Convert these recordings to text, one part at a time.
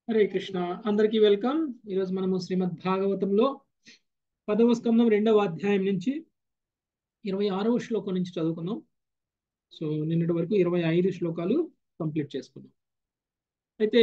హరే కృష్ణ అందరికీ వెల్కమ్ ఈరోజు మనము శ్రీమద్ భాగవతంలో పదవ స్కందం రెండవ అధ్యాయం నుంచి ఇరవై ఆరవ శ్లోకం నుంచి చదువుకున్నాం సో నిన్నటి వరకు ఇరవై ఐదు శ్లోకాలు కంప్లీట్ చేసుకున్నాం అయితే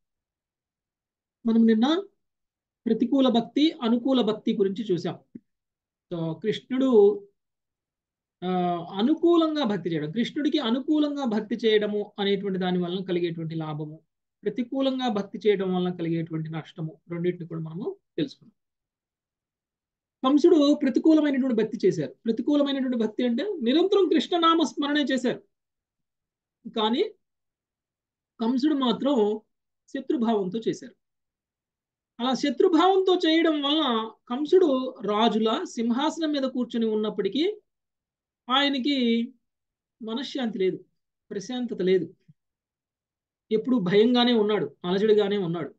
మనం నిన్న ప్రతికూల భక్తి అనుకూల భక్తి గురించి చూసాం సో కృష్ణుడు ఆ, అనుకూలంగా భక్తి చేయడం కృష్ణుడికి అనుకూలంగా భక్తి చేయడము అనేటువంటి దాని వలన కలిగేటువంటి లాభము ప్రతికూలంగా భక్తి చేయడం వలన కలిగేటువంటి నష్టము రెండింటిని కూడా మనము తెలుసుకున్నాం కంసుడు ప్రతికూలమైనటువంటి భక్తి చేశారు ప్రతికూలమైనటువంటి భక్తి అంటే నిరంతరం కృష్ణనామ స్మరణే చేశారు కానీ కంసుడు మాత్రం శత్రుభావంతో చేశారు అలా శత్రుభావంతో చేయడం వలన కంసుడు రాజుల సింహాసనం మీద కూర్చొని ఉన్నప్పటికీ ఆయనకి మనశ్శాంతి లేదు ప్రశాంతత లేదు ఎప్పుడు భయంగానే ఉన్నాడు అలజడిగానే ఉన్నాడు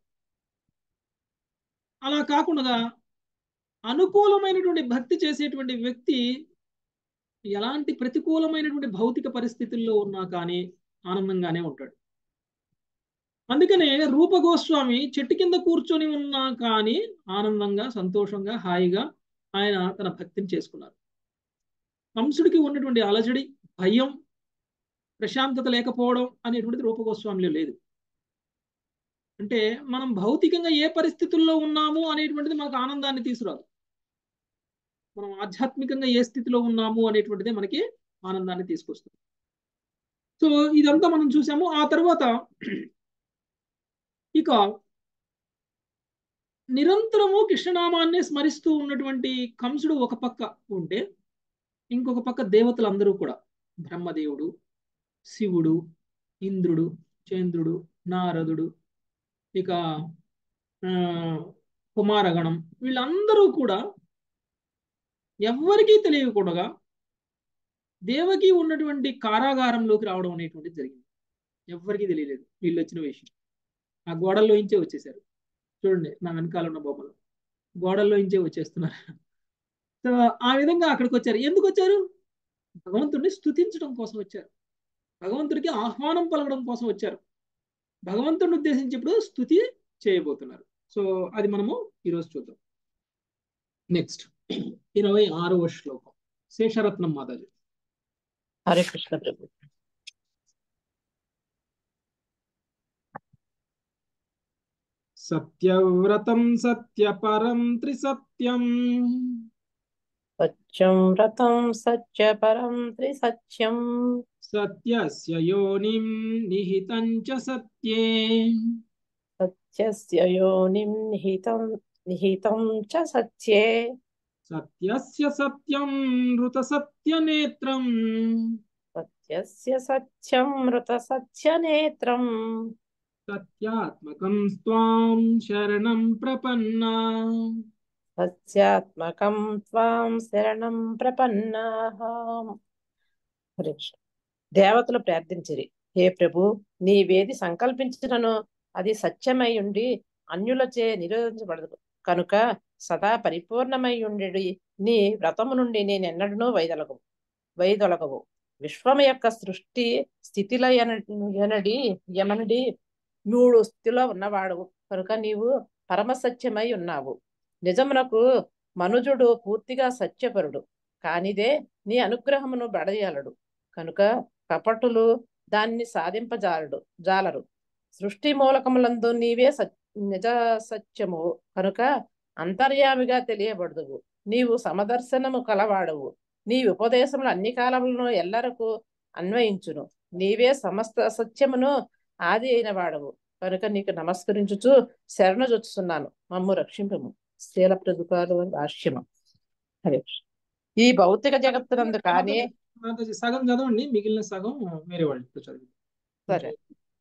అలా కాకుండా అనుకూలమైనటువంటి భక్తి చేసేటువంటి వ్యక్తి ఎలాంటి ప్రతికూలమైనటువంటి భౌతిక పరిస్థితుల్లో ఉన్నా కానీ ఆనందంగానే ఉంటాడు అందుకనే రూప గోస్వామి చెట్టు కింద కూర్చొని ఉన్నా కానీ ఆనందంగా సంతోషంగా హాయిగా ఆయన తన భక్తిని చేసుకున్నారు కంసుడికి ఉన్నటువంటి అలజడి భయం ప్రశాంతత లేకపోవడం అనేటువంటిది రూపగోస్వామిలో లేదు అంటే మనం భౌతికంగా ఏ పరిస్థితుల్లో ఉన్నాము అనేటువంటిది మనకు ఆనందాన్ని తీసుకురాదు మనం ఆధ్యాత్మికంగా ఏ స్థితిలో ఉన్నాము అనేటువంటిదే మనకి ఆనందాన్ని తీసుకొస్తుంది సో ఇదంతా మనం చూసాము ఆ తర్వాత ఇక నిరంతరము కృష్ణనామాన్ని స్మరిస్తూ ఉన్నటువంటి కంసుడు ఒక పక్క ఉంటే ఇంకొక పక్క దేవతలందరూ కూడా బ్రహ్మదేవుడు శివుడు ఇంద్రుడు చంద్రుడు నారదుడు ఇక కుమారగణం వీళ్ళందరూ కూడా ఎవ్వరికీ తెలియకుండా దేవకి ఉన్నటువంటి కారాగారంలోకి రావడం అనేటువంటిది జరిగింది ఎవ్వరికీ తెలియలేదు వీళ్ళు వచ్చిన విషయం ఆ గోడల్లో ఇంచే వచ్చేసారు చూడండి నా వెనకాల ఉన్న బొమ్మలు గోడల్లో ఇంచే వచ్చేస్తున్నారు సో ఆ విధంగా అక్కడికి వచ్చారు ఎందుకు వచ్చారు భగవంతుడిని స్థుతించడం కోసం వచ్చారు భగవంతుడికి ఆహ్వానం పలకడం కోసం వచ్చారు భగవంతుడిని ఉద్దేశించి ఇప్పుడు స్థుతి చేయబోతున్నారు సో అది మనము ఈరోజు చూద్దాం నెక్స్ట్ ఇరవై ఆరవ శ్లోకం శేషరత్నం మాతాజీ హరే కృష్ణ ప్రభు సత్యవ్రతం సత్యపరం త్రిసత్యం సత్యం వ్రతం సత్య పరం త్రిసత్యం సత్యస్య యోనిం నిహితం చ సత్యే సత్యస్య యోనిం నిహితం నిహితం చ సత్యే సత్యస్య సత్యం ఋత సత్యనేత్రం సత్యస్య సత్యం మృత సత్య నేత్రం సత్యాత్మకం స్వాం శరణం ప్రపన్నా సత్యాత్మకం త్వాం శరణం ప్రపన్నాః హరే కృష్ణ. దేవతలు ప్రార్థించిరి హే ప్రభు నీవేది సంకల్పించినను అది సత్యమై ఉండి అన్యులచే నిరోధించబడదు కనుక సదా పరిపూర్ణమై ఉండేది నీ వ్రతము నుండి నేనెన్నడూ వైదొలగవు వైదొలగవు విశ్వము యొక్క సృష్టి స్థితిలో ఎనడి యమనుడి మూడు స్థితిలో ఉన్నవాడు కనుక నీవు పరమసత్యమై ఉన్నావు నిజమునకు మనుజుడు పూర్తిగా సత్యపరుడు కానిదే నీ అనుగ్రహమును బడయలడు కనుక కపటులు దాన్ని సాధింపజాలడు జాలరు సృష్టి మూలకములందు నీవే సత్ నిజ సత్యము కనుక అంతర్యామిగా తెలియబడదువు నీవు సమదర్శనము కలవాడవు నీ ఉపదేశములు అన్ని కాలములను ఎల్లరకు అన్వయించును నీవే సమస్త సత్యమును ఆది అయిన వాడవు కనుక నీకు నమస్కరించుచు శరణు చొచ్చుతున్నాను మమ్ము రక్షింపము స్థూల ప్రదుకాలు భాష్యము హరే కృష్ణ. ఈ భౌతిక జగత్తునందు కానీ మాతాజీ సగం చదవండి మిగిలిన సగం వేరే వాళ్ళు చదివి సరే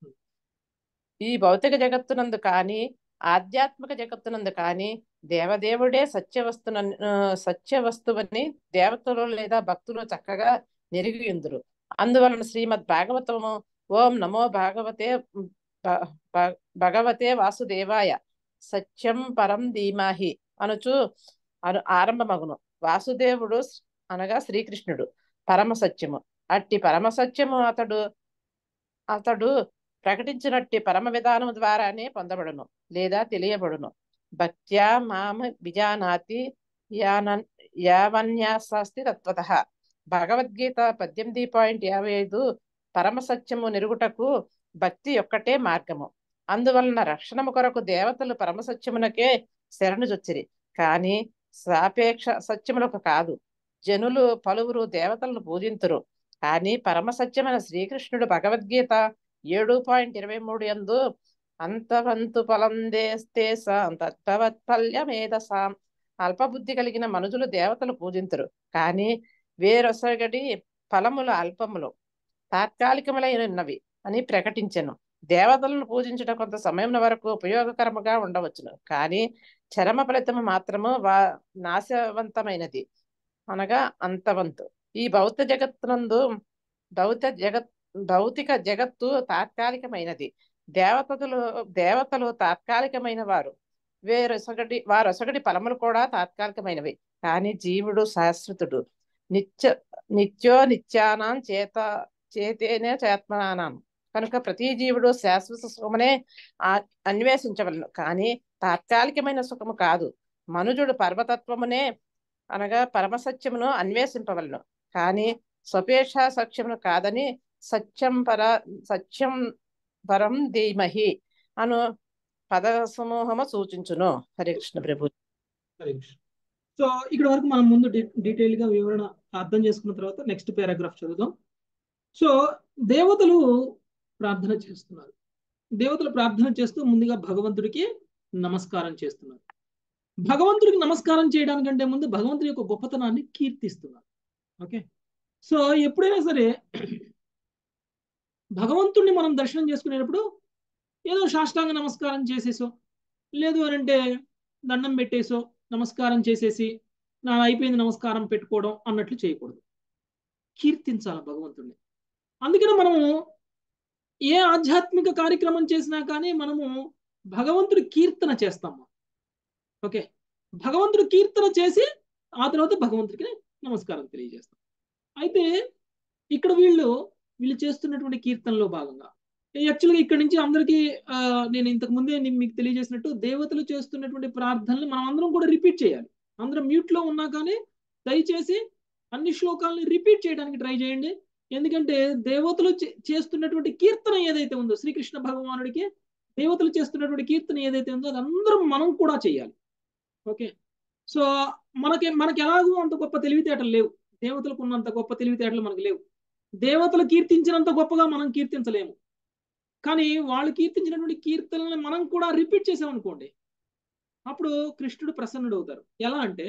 ఈ భౌతిక జగత్తునందు కానీ ఆధ్యాత్మిక జగత్తునందు కానీ దేవదేవుడే సత్యవస్తున సత్యవస్తువని దేవతలు లేదా భక్తులు చక్కగా నెరిగి ఉందురు అందువలన శ్రీమద్ భాగవతము ఓం నమో భాగవతే భ- భ- భగవతే వాసుదేవాయ సత్యం పరం ధీమాహి అనుచు అను ఆరంభమగును వాసుదేవుడు అనగా శ్రీకృష్ణుడు పరమ సత్యము అట్టి పరమ సత్యము అతడు అతడు ప్రకటించినట్టి పరమ విధానం ద్వారానే పొందబడును లేదా తెలియబడును భక్త్యా మామ విజానాతి యానన్ యావన్యాసాస్తి తత్వత భగవద్గీత పద్దెనిమిది పాయింట్ యాభై ఐదు పరమ సత్యము నిరుగుటకు భక్తి ఒక్కటే మార్గము అందువలన రక్షణము కొరకు దేవతలు పరమ సత్యమునకే శరణు జొచ్చిరి కానీ సాపేక్ష సత్యములకు కాదు జనులు పలువురు దేవతలను పూజింతురు కానీ పరమ సత్యమైన శ్రీకృష్ణుడు భగవద్గీత ఏడు పాయింట్ ఇరవై మూడు ఎందు అంతవంతు ఫలందేస్తే తత్వత్ఫల్యమేధసాం అల్పబుద్ధి కలిగిన మనుజులు దేవతలు పూజింతురు కానీ వేరొసగడి ఫలములు అల్పములు తాత్కాలికములైనవి అని ప్రకటించెను దేవతలను పూజించడం కొంత సమయం వరకు ఉపయోగకరముగా ఉండవచ్చును కానీ చరమ ఫలితము మాత్రము వా నాశవంతమైనది అనగా అంతవంతు ఈ భౌత జగత్తునందు భౌత జగత్ భౌతిక జగత్తు తాత్కాలికమైనది దేవతలు దేవతలు తాత్కాలికమైన వారు వేరొసగటి వారొసగటి ఫలములు కూడా తాత్కాలికమైనవి కానీ జీవుడు శాశ్వతుడు నిత్య నిత్యో నిత్యానాం చేత చేతేనే చేత్మనానాం కనుక ప్రతి జీవుడు శాశ్వత సుఖమునే అన్వేషించవలను కానీ తాత్కాలికమైన సుఖము కాదు మనుజుడు పర్వతత్వమునే అనగా పరమసత్యమును అన్వేషింపవలను కానీ స్వపేక్ష సత్యమును కాదని సత్యం పర సత్యం పరం ధీమహి అను పద సమూహము సూచించును హరే కృష్ణ ప్రభు హరే కృష్ణ సో ఇక్కడ వరకు మనం ముందు డీటెయిల్ గా వివరణ అర్థం చేసుకున్న తర్వాత నెక్స్ట్ పారాగ్రాఫ్ చదువుదాం సో దేవతలు ప్రార్థన చేస్తున్నారు దేవతలు ప్రార్థన చేస్తూ ముందుగా భగవంతుడికి నమస్కారం చేస్తున్నారు భగవంతుడికి నమస్కారం చేయడానికంటే ముందు భగవంతుడి యొక్క గొప్పతనాన్ని కీర్తిస్తున్నారు ఓకే సో ఎప్పుడైనా సరే భగవంతుడిని మనం దర్శనం చేసుకునేటప్పుడు ఏదో సాష్టాంగ నమస్కారం చేసేసో లేదు అని అంటే దండం పెట్టేసో నమస్కారం చేసేసి నా అయిపోయింది నమస్కారం పెట్టుకోవడం అన్నట్లు చేయకూడదు కీర్తించాలి భగవంతుడిని అందుకనే మనము ఏ ఆధ్యాత్మిక కార్యక్రమం చేసినా కానీ మనము భగవంతుడి కీర్తన చేస్తాము ఓకే భగవంతుడు కీర్తన చేసి ఆ తర్వాత భగవంతుడికి నమస్కారం తెలియజేస్తాం అయితే ఇక్కడ వీళ్ళు వీళ్ళు చేస్తున్నటువంటి కీర్తనలో భాగంగా యాక్చువల్గా ఇక్కడ నుంచి అందరికీ నేను ఇంతకు ముందే మీకు తెలియజేసినట్టు దేవతలు చేస్తున్నటువంటి ప్రార్థనలు మనం అందరం కూడా రిపీట్ చేయాలి అందరం మ్యూట్లో ఉన్నా కానీ దయచేసి అన్ని శ్లోకాలని రిపీట్ చేయడానికి ట్రై చేయండి ఎందుకంటే దేవతలు చేస్తున్నటువంటి కీర్తన ఏదైతే ఉందో శ్రీకృష్ణ భగవానుడికి దేవతలు చేస్తున్నటువంటి కీర్తన ఏదైతే ఉందో అది అందరం మనం కూడా చేయాలి ఓకే సో మనకి మనకి ఎలాగో అంత గొప్ప తెలివితేటలు లేవు దేవతలకు ఉన్నంత గొప్ప తెలివితేటలు మనకు లేవు దేవతలు కీర్తించినంత గొప్పగా మనం కీర్తించలేము కానీ వాళ్ళు కీర్తించినటువంటి కీర్తనల్ని మనం కూడా రిపీట్ చేసామనుకోండి అప్పుడు కృష్ణుడు ప్రసన్నుడు అవుతారు ఎలా అంటే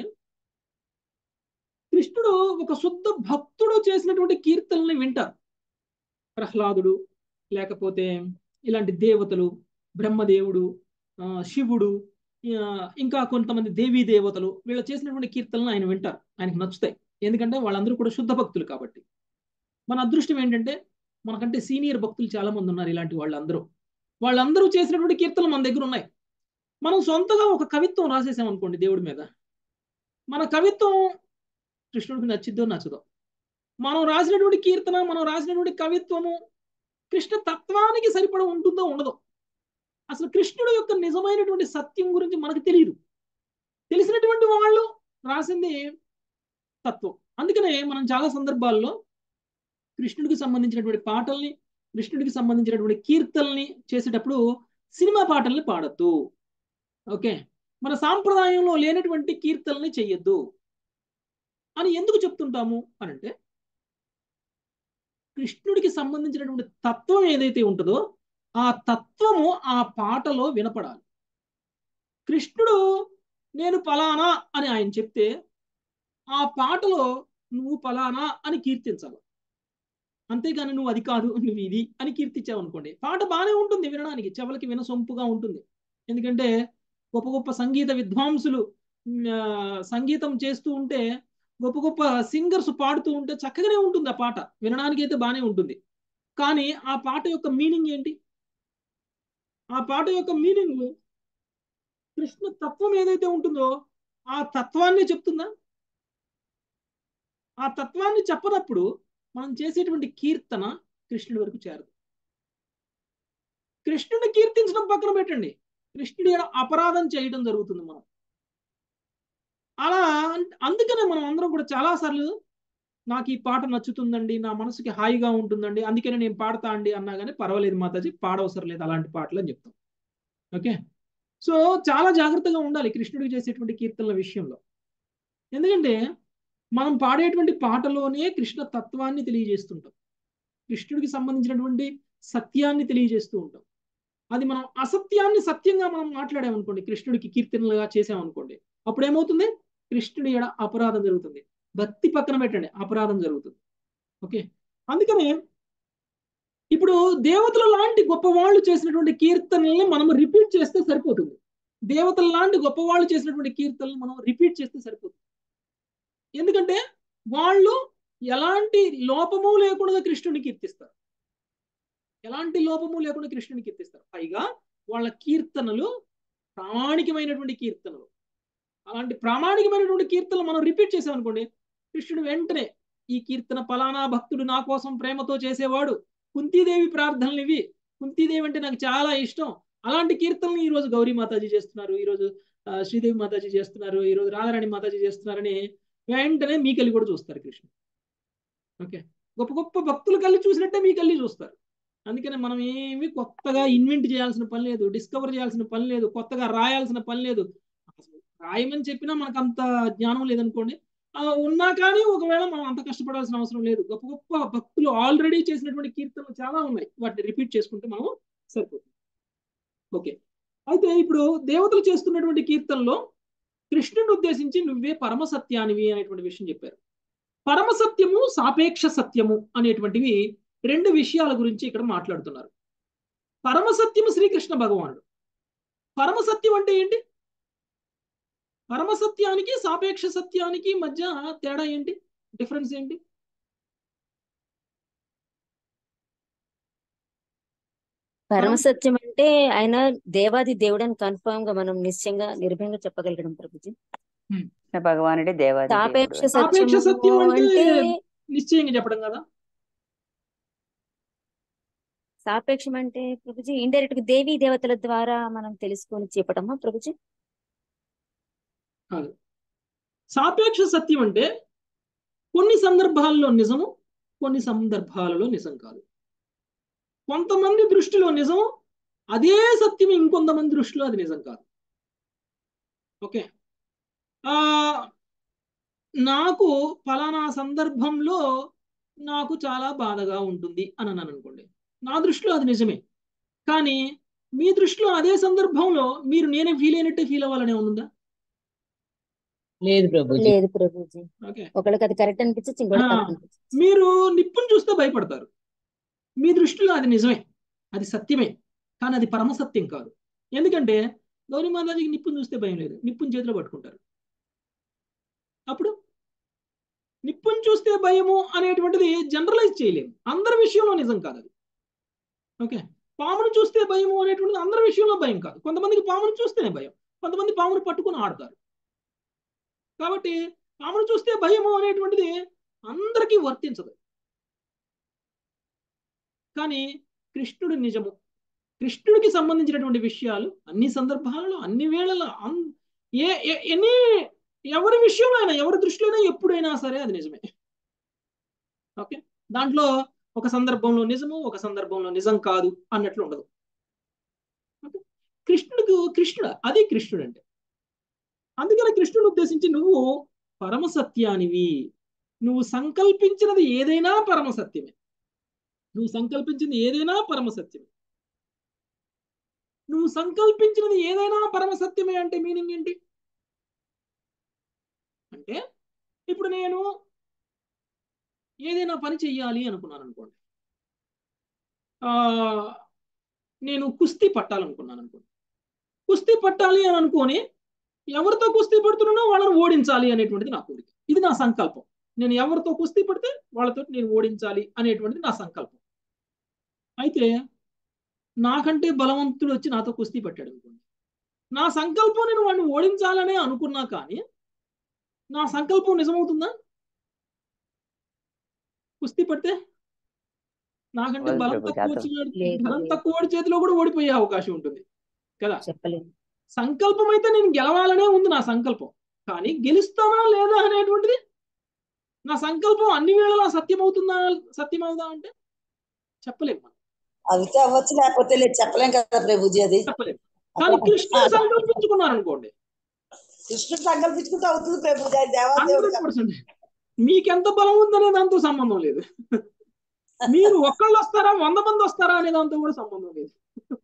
కృష్ణుడు ఒక శుద్ధ భక్తుడు చేసినటువంటి కీర్తనల్ని వింటారు ప్రహ్లాదుడు లేకపోతే ఇలాంటి దేవతలు బ్రహ్మదేవుడు శివుడు ఇంకా కొంతమంది దేవీ దేవతలు వీళ్ళు చేసినటువంటి కీర్తనలు ఆయన వింటారు ఆయనకు నచ్చుతాయి ఎందుకంటే వాళ్ళందరూ కూడా శుద్ధ భక్తులు కాబట్టి మన అదృష్టం ఏంటంటే మనకంటే సీనియర్ భక్తులు చాలా మంది ఉన్నారు ఇలాంటి వాళ్ళందరూ వాళ్ళందరూ చేసినటువంటి కీర్తనలు మన దగ్గర ఉన్నాయి మనం సొంతగా ఒక కవిత్వం రాసేసాం అనుకోండి దేవుడి మీద మన కవిత్వం కృష్ణుడికి నచ్చిద్దో నచ్చదో మనం రాసినటువంటి కీర్తన మనం రాసినటువంటి కవిత్వము కృష్ణ తత్వానికి సరిపడ ఉంటుందో ఉండదో అసలు కృష్ణుడు యొక్క నిజమైనటువంటి సత్యం గురించి మనకు తెలియదు తెలిసినటువంటి వాళ్ళు రాసింది తత్వం అందుకనే మనం చాలా సందర్భాల్లో కృష్ణుడికి సంబంధించినటువంటి పాటల్ని కృష్ణుడికి సంబంధించినటువంటి కీర్తనల్ని చేసేటప్పుడు సినిమా పాటల్ని పాడద్దు ఓకే మన సాంప్రదాయంలో లేనటువంటి కీర్తనల్ని చెయ్యొద్దు అని ఎందుకు చెప్తుంటాము అని అంటే కృష్ణుడికి సంబంధించినటువంటి తత్వం ఏదైతే ఉంటుందో ఆ తత్వము ఆ పాటలో వినపడాలి కృష్ణుడు నేను పలానా అని ఆయన చెప్తే ఆ పాటలో నువ్వు పలానా అని కీర్తించాలి అంతేగాని నువ్వు అది కాదు నువ్వు ఇది అని కీర్తించావు అనుకోండి పాట బాగానే ఉంటుంది వినడానికి చెవులకి వినసొంపుగా ఉంటుంది ఎందుకంటే గొప్ప గొప్ప సంగీత విద్వాంసులు సంగీతం చేస్తూ ఉంటే గొప్ప గొప్ప సింగర్స్ పాడుతూ ఉంటే చక్కగానే ఉంటుంది ఆ పాట వినడానికి అయితే బాగానే ఉంటుంది కానీ ఆ పాట యొక్క మీనింగ్ ఏంటి ఆ పాట యొక్క మీనింగ్ కృష్ణ తత్వం ఏదైతే ఉంటుందో ఆ తత్వాన్ని చెప్తుందా ఆ తత్వాన్ని చెప్పనప్పుడు మనం చేసేటువంటి కీర్తన కృష్ణుడి వరకు చేరదు కృష్ణుడిని కీర్తించడం పక్కన పెట్టండి కృష్ణుడి అపరాధం చేయడం జరుగుతుంది మనం అలా అందుకనే మనం అందరం కూడా చాలా సార్లు నాకు ఈ పాట నచ్చుతుందండి నా మనసుకి హాయిగా ఉంటుందండి అందుకనే నేను పాడతా అండి అన్నా కానీ పర్వాలేదు మాతాజీ పాడవసరం లేదు అలాంటి పాటలు అని చెప్తాం ఓకే సో చాలా జాగ్రత్తగా ఉండాలి కృష్ణుడికి చేసేటువంటి కీర్తనల విషయంలో ఎందుకంటే మనం పాడేటువంటి పాటలోనే కృష్ణ తత్వాన్ని తెలియజేస్తుంటాం కృష్ణుడికి సంబంధించినటువంటి సత్యాన్ని తెలియజేస్తూ ఉంటాం అది మనం అసత్యాన్ని సత్యంగా మనం మాట్లాడామనుకోండి కృష్ణుడికి కీర్తనలుగా చేసామనుకోండి అప్పుడు ఏమవుతుంది కృష్ణుడి ఎడ అపరాధం జరుగుతుంది భక్తి పక్కన పెట్టండి అపరాధం జరుగుతుంది ఓకే అందుకనే ఇప్పుడు దేవతల లాంటి గొప్పవాళ్ళు చేసినటువంటి కీర్తనల్ని మనం రిపీట్ చేస్తే సరిపోతుంది దేవతల లాంటి గొప్పవాళ్ళు చేసినటువంటి కీర్తనలు మనం రిపీట్ చేస్తే సరిపోతుంది ఎందుకంటే వాళ్ళు ఎలాంటి లోపము లేకుండా కృష్ణుని కీర్తిస్తారు ఎలాంటి లోపము లేకుండా కృష్ణుని కీర్తిస్తారు పైగా వాళ్ళ కీర్తనలు ప్రామాణికమైనటువంటి కీర్తనలు అలాంటి ప్రామాణికమైనటువంటి కీర్తనలు మనం రిపీట్ చేసామనుకోండి కృష్ణుడు వెంటనే ఈ కీర్తన ఫలానా భక్తుడు నా కోసం ప్రేమతో చేసేవాడు కుంతీదేవి ప్రార్థనలు ఇవి కుంతీదేవి అంటే నాకు చాలా ఇష్టం అలాంటి కీర్తనలు ఈ రోజు గౌరీ మాతాజీ చేస్తున్నారు ఈ రోజు శ్రీదేవి మాతాజీ చేస్తున్నారు ఈ రోజు రాధారాణి మాతాజీ చేస్తున్నారని వెంటనే మీ కళ్ళి కూడా చూస్తారు కృష్ణ ఓకే గొప్ప గొప్ప భక్తులు కళ్ళి చూసినట్టే మీ కళ్ళి చూస్తారు అందుకని మనం ఏమి కొత్తగా ఇన్వెంట్ చేయాల్సిన పని లేదు డిస్కవర్ చేయాల్సిన పని లేదు కొత్తగా రాయాల్సిన పని లేదు రాయమని చెప్పినా మనకు అంత జ్ఞానం లేదనుకోండి ఉన్నా కానీ ఒకవేళ మనం అంత కష్టపడాల్సిన అవసరం లేదు గొప్ప గొప్ప భక్తులు ఆల్రెడీ చేసినటువంటి కీర్తనలు చాలా ఉన్నాయి వాటిని రిపీట్ చేసుకుంటే మనం సరిపోతుంది ఓకే అయితే ఇప్పుడు దేవతలు చేస్తున్నటువంటి కీర్తనలో కృష్ణుని ఉద్దేశించి నువ్వే పరమసత్యానివి అనేటువంటి విషయం చెప్పారు పరమసత్యము సాపేక్ష సత్యము అనేటువంటివి రెండు విషయాల గురించి ఇక్కడ మాట్లాడుతున్నారు పరమసత్యము శ్రీకృష్ణ భగవానుడు పరమసత్యం అంటే ఏంటి పరమసత్యానికి సాపేక్ష సత్యానికి మధ్య తేడా ఏంటి డిఫరెన్స్ ఏంటి పరమసత్యం అంటే ఆయన దేవాది దేవుడని కన్ఫర్మ్ గా మనం నిశ్చయంగా నిర్భయంగా చెప్పగలగడం ప్రభుజీ భగవానుడే దేవాది సాపేక్ష సాపేక్ష సత్యం సత్యము అంటే అంటే నిశ్చయంగా చెప్పడం కదా సాపేక్షం అంటే ప్రభుజీ ఇండైరెక్ట్ గా దేవీ దేవతల ద్వారా మనం తెలుసుకొని చెప్పటమా ప్రభుజీ కాదు సాపేక్ష సత్యం అంటే కొన్ని సందర్భాల్లో నిజము కొన్ని సందర్భాలలో నిజం కాదు కొంతమంది దృష్టిలో నిజం అదే సత్యం ఇంకొంతమంది దృష్టిలో అది నిజం కాదు ఓకే ఆ నాకు ఫలానా సందర్భంలో నాకు చాలా బాధగా ఉంటుంది అని అన్నాను అనుకోండి నా దృష్టిలో అది నిజమే కానీ మీ దృష్టిలో అదే సందర్భంలో మీరు నేనే ఫీల్ అయినట్టే ఫీల్ అవ్వాలనే ఉందా లేదు ప్రభుజీ లేదు ప్రభుజీ ఓకే ఒకళ్ళకి అది కరెక్ట్ అనిపించచ్చు ఇంకోటి ఆ. తప్పు అనిపించచ్చు మీరు నిప్పును చూస్తే భయపడతారు మీ దృష్టిలో అది నిజమే అది సత్యమే కానీ అది పరమసత్యం కాదు ఎందుకంటే గౌరీ మాతాజీకి నిప్పును చూస్తే భయం లేదు నిప్పుని చేతిలో పట్టుకుంటారు అప్పుడు నిప్పుని చూస్తే భయము అనేటువంటిది జనరలైజ్ చేయలేము అందరి విషయంలో నిజం కాదు అది ఓకే పామును చూస్తే భయము అనేటువంటిది అందరి విషయంలో భయం కాదు కొంతమందికి పామును చూస్తేనే భయం కొంతమంది పామును పట్టుకుని ఆడతారు కాబట్టి పామును చూస్తే భయము అనేటువంటిది అందరికీ వర్తించదు కానీ కృష్ణుడు నిజము కృష్ణుడికి సంబంధించినటువంటి విషయాలు అన్ని సందర్భాలలో అన్ని వేళల అన్- ఏ ఏ- ఎనీ ఎవరి విషయంలో అయినా ఎవరి దృష్టిలో అయినా ఎప్పుడైనా సరే అది నిజమే ఓకే దాంట్లో ఒక సందర్భంలో నిజము ఒక సందర్భంలో నిజం కాదు అన్నట్లు ఉండదు ఓకే కృష్ణుడికి కృష్ణుడు అది కృష్ణుడు అంటే అందుకని కృష్ణుడు ఉద్దేశించి నువ్వు పరమసత్యానివి నువ్వు సంకల్పించినది ఏదైనా పరమసత్యమే నువ్వు సంకల్పించింది ఏదైనా పరమసత్యమే నువ్వు సంకల్పించినది ఏదైనా పరమసత్యమే అంటే మీనింగ్ ఏంటి అంటే ఇప్పుడు నేను ఏదైనా పని చెయ్యాలి అనుకున్నాను అనుకోండి ఆ, నేను కుస్తీ పట్టాలనుకున్నాను అనుకోండి కుస్తీ పట్టాలి అని అనుకొని ఎవరితో కుస్తీ పడుతున్నానో వాళ్ళని ఓడించాలి అనేటువంటిది నా కోరిక ఇది నా సంకల్పం నేను ఎవరితో కుస్తీ పడితే వాళ్ళతో నేను ఓడించాలి అనేటువంటిది నా సంకల్పం అయితే నాకంటే బలవంతుడు వచ్చి నాతో కుస్తీ పట్టాడు అనుకోండి నా సంకల్పం నేను వాడిని ఓడించాలనే అనుకున్నా కానీ నా సంకల్పం నిజమవుతుందా కుస్తీ పడితే నాకంటే వద్దు బలం ప్రభు, తక్కువ జాతర. వచ్చిన లేదు, బలం లేదు. తక్కువ వాడి చేతిలో కూడా ఓడిపోయే అవకాశం ఉంటుంది కదా చెప్పలేము సంకల్పం అయితే నేను గెలవాలనే ఉంది నా సంకల్పం కానీ గెలుస్తానా లేదా అనేటువంటిది నా సంకల్పం అన్ని వేళలా సత్యమవుతుందా సత్యమవుదా అంటే చెప్పలేము మనం అయితే అవ్వచ్చు లేకపోతే లేదు చెప్పలేం కదా ప్రభుజీ అది చెప్పలేము కానీ కృష్ణుడు సంకల్పించుకున్నారు అనుకోండి కృష్ణుడు సంకల్పించుకుంటే అవుతుంది ప్రభుజీ అది దేవాదేవుడు హండ్రెడ్ పర్సెంట్ మీకెంత బలం ఉందనే దాంతో సంబంధం లేదు మీరు ఒక్కళ్ళు వస్తారా వంద మంది వస్తారా అనే దాంతో కూడా సంబంధం లేదు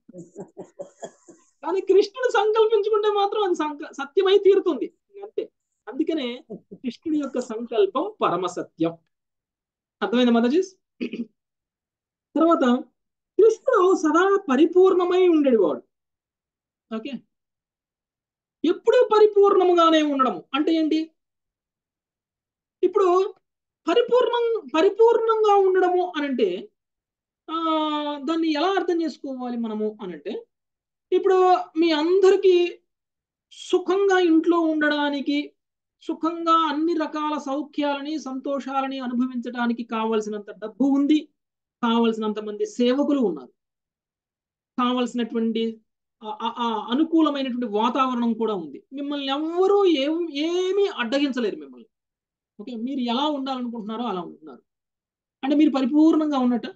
కానీ కృష్ణుడు సంకల్పించుకుంటే మాత్రం అది సంక సత్యమై తీరుతుంది అంతే అందుకనే కృష్ణుడి యొక్క సంకల్పం పరమ సత్యం అర్థమైంది మదజీస్ తర్వాత కృష్ణుడు సదా పరిపూర్ణమై ఉండేవాడు ఓకే ఎప్పుడూ పరిపూర్ణముగానే ఉండడము అంటే ఏంటి ఇప్పుడు పరిపూర్ణం పరిపూర్ణంగా ఉండడము అనంటే ఆ దాన్ని ఎలా అర్థం చేసుకోవాలి మనము అనంటే ఇప్పుడు మీ అందరికీ సుఖంగా ఇంట్లో ఉండడానికి సుఖంగా అన్ని రకాల సౌఖ్యాలని సంతోషాలని అనుభవించడానికి కావలసినంత డబ్బు ఉంది కావలసినంత మంది సేవకులు ఉన్నారు కావలసినటువంటి ఆ- ఆ- ఆ అనుకూలమైనటువంటి వాతావరణం కూడా ఉంది మిమ్మల్ని ఎవ్వరూ ఏం ఏమీ అడ్డగించలేరు మిమ్మల్ని ఓకే మీరు ఎలా ఉండాలనుకుంటున్నారో అలా ఉంటున్నారు అంటే మీరు పరిపూర్ణంగా ఉన్నట్ట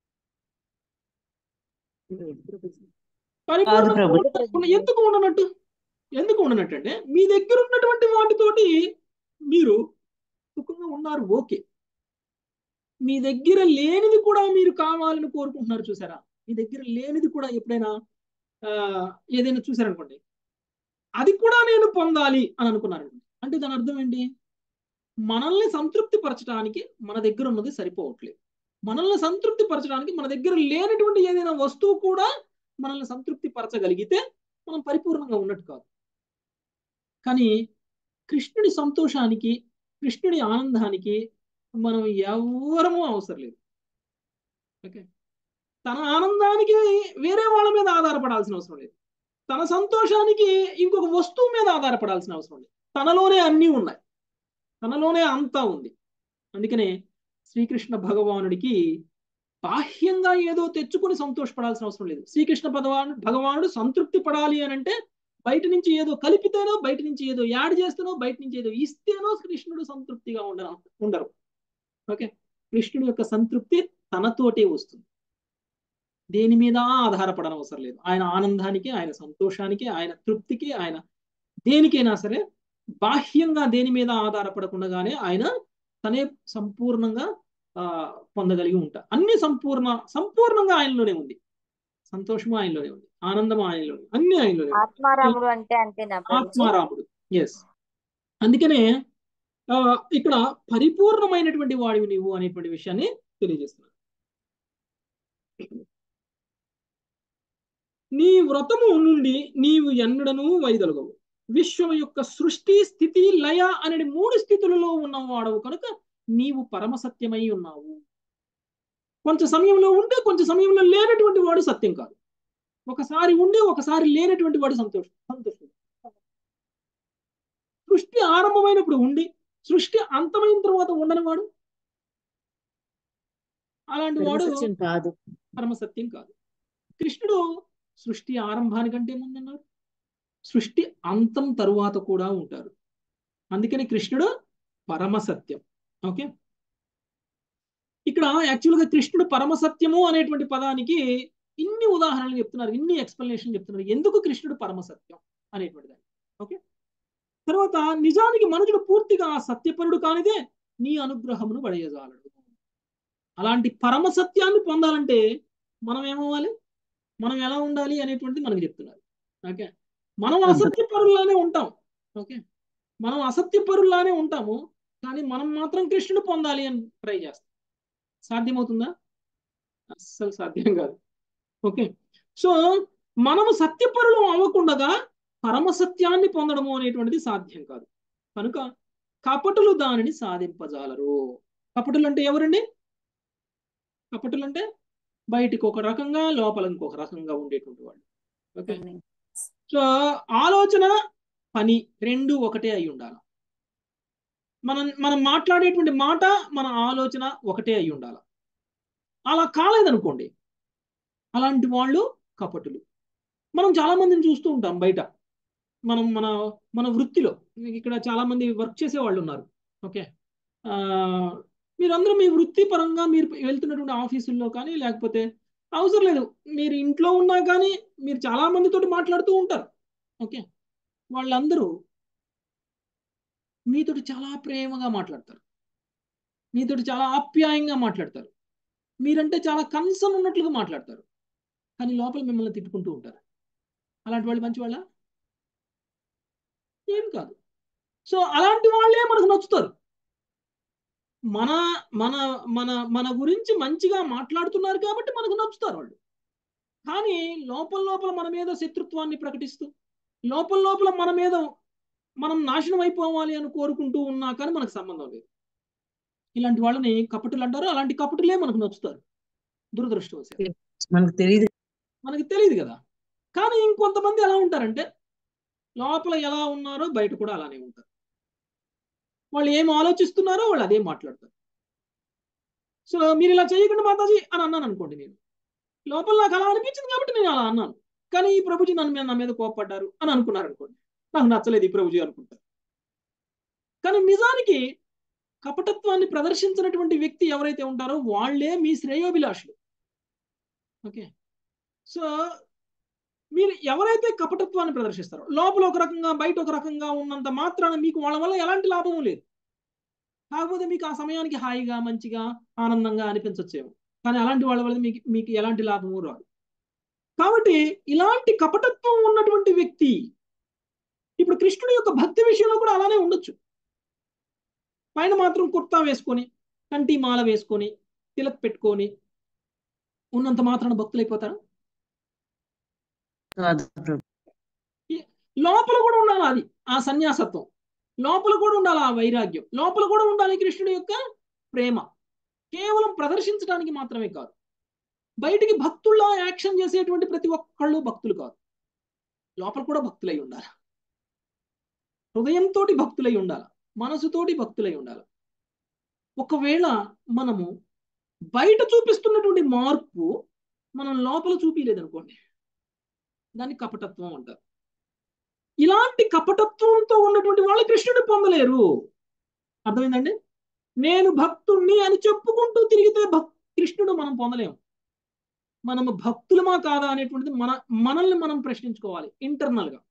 పరిపూర్ణంగా ప్రభు. ఉండనట్టు- ఎందుకు ఉండనట్టు ఎందుకు ఉండనట్టు అంటే మీ దగ్గర ఉన్నటువంటి వాటితోటి మీరు సుఖంగా ఉన్నారు ఓకే మీ దగ్గర లేనిది కూడా మీరు కావాలని కోరుకుంటున్నారు చూసారా మీ దగ్గర లేనిది కూడా ఎప్పుడైనా ఆ, ఏదైనా చూసారనుకోండి అది కూడా నేను పొందాలి అని అనుకున్నారు అంటే దాని అర్థం ఏంటి మనల్ని సంతృప్తి పరచడానికి మన దగ్గర ఉన్నది సరిపోవట్లేదు మనల్ని సంతృప్తి పరచడానికి మన దగ్గర లేనటువంటి ఏదైనా వస్తువు కూడా మనల్ని సంతృప్తి పరచగలిగితే మనం పరిపూర్ణంగా ఉన్నట్టు కాదు కానీ కృష్ణుడి సంతోషానికి కృష్ణుడి ఆనందానికి మనం ఎవ్వరము అవసరం లేదు ఓకే తన ఆనందానికి వేరే వాళ్ళ మీద ఆధారపడాల్సిన అవసరం లేదు తన సంతోషానికి ఇంకొక వస్తువు మీద ఆధారపడాల్సిన అవసరం లేదు తనలోనే అన్నీ ఉన్నాయి తనలోనే అంతా ఉంది అందుకనే శ్రీకృష్ణ భగవానుడికి బాహ్యంగా ఏదో తెచ్చుకుని సంతోషపడాల్సిన అవసరం లేదు శ్రీకృష్ణ భగవాను భగవానుడు సంతృప్తి పడాలి అని అంటే బయట నుంచి ఏదో కలిపితేనో బయట నుంచి ఏదో యాడ్ చేస్తేనో బయట నుంచి ఏదో ఇస్తేనో కృష్ణుడు సంతృప్తిగా ఉండ ఉండరు ఓకే కృష్ణుడి యొక్క సంతృప్తి తనతోటే వస్తుంది దేని మీద ఆధారపడని అవసరం లేదు ఆయన ఆనందానికి ఆయన సంతోషానికి ఆయన తృప్తికి ఆయన దేనికైనా సరే బాహ్యంగా దేని మీద ఆధారపడకుండానే ఆయన తనే సంపూర్ణంగా ఆ పొందగలిగి ఉంటా అన్ని సంపూర్ణ సంపూర్ణంగా ఆయనలోనే ఉంది సంతోషము ఆయనలోనే ఉంది ఆనందం ఆయనలోనే ఉంది. అన్ని ఆయనలోనే ఉంది. ఆత్మారాముడు అంటే అంతేనా ప్రభుజీ? ఆత్మారాముడు ఎస్ అందుకనే ఆ, ఇక్కడ పరిపూర్ణమైనటువంటి వాడివి నీవు అనేటువంటి విషయాన్ని తెలియజేస్తున్నాను నీ వ్రతము నుండి నీవు ఎన్నడను వైదొలగవు విశ్వం యొక్క సృష్టి స్థితి లయ అనే మూడు స్థితులలో ఉన్నవాడవు కనుక నీవు పరమసత్యమై ఉన్నావు కొంచెం సమయంలో ఉంటే కొంచెం సమయంలో లేనటువంటి వాడు సత్యం కాదు ఒకసారి ఉండి ఒకసారి లేనటువంటి వాడు సంతోషం సంతోషం సృష్టి ఆరంభమైనప్పుడు ఉండి సృష్టి అంతమైన తర్వాత ఉండని వాడు అలాంటి వాడు సత్యం కాదు పరమసత్యం కాదు కృష్ణుడు సృష్టి ఆరంభానికంటే ముందున్నారు సృష్టి అంతం తరువాత కూడా ఉంటారు అందుకని కృష్ణుడు పరమసత్యం ఓకే ఇక్కడ యాక్చువల్గా కృష్ణుడు పరమసత్యము అనేటువంటి పదానికి ఇన్ని ఉదాహరణలు చెప్తున్నారు ఇన్ని ఎక్స్ప్లెనేషన్ చెప్తున్నారు ఎందుకు కృష్ణుడు పరమసత్యం అనేటువంటి దాన్ని ఓకే తర్వాత నిజానికి మనుషుడు పూర్తిగా సత్యపరుడు కానిదే నీ అనుగ్రహమును పడేయజాలడు అలాంటి పరమ సత్యాన్ని పొందాలంటే మనం ఏమవ్వాలి మనం ఎలా ఉండాలి అనేటువంటిది మనకు చెప్తున్నారు ఓకే మనం అసత్యపరుల్లానే ఉంటాం ఓకే మనం అసత్యపరుల్లానే ఉంటాము కానీ మనం మాత్రం కృష్ణుడు పొందాలి అని ట్రై చేస్తాం సాధ్యమవుతుందా అస్సలు సాధ్యం కాదు ఓకే సో మనము సత్యపరులు అవ్వకుండగా పరమ సత్యాన్ని పొందడము అనేటువంటిది సాధ్యం కాదు కనుక కపటులు దానిని సాధింపజాలరు కపటులు అంటే ఎవరండి కపటులు అంటే బయటికి ఒక రకంగా లోపల ఇంకొక రకంగా ఉండేటువంటి వాళ్ళు ఓకే సో ఆలోచన పని రెండు ఒకటే అయి ఉండాలి మనం మనం మాట్లాడేటువంటి మాట మన ఆలోచన ఒకటే అయి ఉండాలి అలా కాలేదనుకోండి అలాంటి వాళ్ళు కపటులు మనం చాలా మందిని చూస్తూ ఉంటాం బయట మనం మన మన వృత్తిలో ఇక్కడ చాలా మంది వర్క్ చేసే వాళ్ళు ఉన్నారు ఓకే ఆ, మీరందరూ మీ వృత్తి పరంగా మీరు వెళ్తున్నటువంటి ఆఫీసుల్లో కానీ లేకపోతే అవసరం లేదు మీరు ఇంట్లో ఉన్నా కానీ మీరు చాలా మందితోటి మాట్లాడుతూ ఉంటారు ఓకే వాళ్ళందరూ మీతోటి చాలా ప్రేమగా మాట్లాడతారు మీతోటి చాలా ఆప్యాయంగా మాట్లాడతారు మీరంటే చాలా కన్సర్న్ ఉన్నట్లుగా మాట్లాడతారు కానీ లోపల మిమ్మల్ని తిట్టుకుంటూ ఉంటారు అలాంటి వాళ్ళు మంచి వాళ్ళ ఏం కాదు సో అలాంటి వాళ్ళే మనకు నచ్చుతారు మన మన మన మన గురించి మంచిగా మాట్లాడుతున్నారు కాబట్టి మనకు నచ్చుతారు వాళ్ళు కానీ లోపల లోపల మన మీద శత్రుత్వాన్ని ప్రకటిస్తూ లోపల లోపల మన మీద మనం నాశనం అయిపోవాలి అని కోరుకుంటూ ఉన్నా కానీ మనకు సంబంధం లేదు ఇలాంటి వాళ్ళని కపటులు అంటారు అలాంటి కపటులే మనకు నచ్చుతారు దురదృష్టవశాలు మనకు తెలియదు మనకి తెలియదు కదా కానీ ఇంకొంతమంది ఎలా ఉంటారంటే లోపల ఎలా ఉన్నారో బయట కూడా అలానే ఉంటారు వాళ్ళు ఏం ఆలోచిస్తున్నారో వాళ్ళు అదే మాట్లాడతారు సో మీరు ఇలా చేయకుండా మాతాజీ అని అన్నాను అనుకోండి నేను లోపల నాకు అలా అనిపించింది కాబట్టి నేను అలా అన్నాను కానీ ఈ ప్రభుజీ నన్ను మీద- నా మీద కోపడ్డారు అని అనుకున్నారు అనుకోండి నాకు నచ్చలేదు ఈ ప్రభుజీ అనుకుంటారు కానీ నిజానికి కపటత్వాన్ని ప్రదర్శించినటువంటి వ్యక్తి ఎవరైతే ఉంటారో వాళ్ళే మీ శ్రేయోభిలాషులు ఓకే సో మీరు ఎవరైతే కపటత్వాన్ని ప్రదర్శిస్తారో లోపల ఒక రకంగా బయట ఒక రకంగా ఉన్నంత మాత్రాన మీకు వాళ్ళ వల్ల ఎలాంటి లాభము లేదు కాకపోతే మీకు ఆ సమయానికి హాయిగా మంచిగా ఆనందంగా అనిపించచ్చేమో కానీ అలాంటి వాళ్ళ వల్ల మీకు మీకు ఎలాంటి లాభము రాదు కాబట్టి ఇలాంటి కపటత్వం ఉన్నటువంటి వ్యక్తి ఇప్పుడు కృష్ణుడి యొక్క భక్తి విషయంలో కూడా అలానే ఉండొచ్చు పైన మాత్రం కుర్తా వేసుకొని కంటి మాల వేసుకొని తిలక్ పెట్టుకొని ఉన్నంత మాత్రాన భక్తులు అయిపోతారు కాదు ప్రభు లోపల కూడా ఉండాలి అది ఆ సన్యాసత్వం లోపల కూడా ఉండాలి ఆ వైరాగ్యం లోపల కూడా ఉండాలి కృష్ణుడి యొక్క ప్రేమ కేవలం ప్రదర్శించడానికి మాత్రమే కాదు బయటికి భక్తుల్లా యాక్షన్ చేసేటువంటి ప్రతి ఒక్కళ్ళు భక్తులు కాదు లోపల కూడా భక్తులై ఉండాలి హృదయంతో భక్తులై ఉండాలి మనసుతోటి భక్తులై ఉండాలి ఒకవేళ మనము బయట చూపిస్తున్నటువంటి మార్పు మనం లోపల చూపించలేదనుకోండి దాన్ని కపటత్వం అంటారు ఇలాంటి కపటత్వంతో ఉన్నటువంటి వాళ్ళు కృష్ణుడు పొందలేరు అర్థమైందండి నేను భక్తుణ్ణి అని చెప్పుకుంటూ తిరిగితే భక్ కృష్ణుడు మనం పొందలేము మనము భక్తులమా కాదా అనేటువంటిది మన మనల్ని మనం ప్రశ్నించుకోవాలి ఇంటర్నల్ గా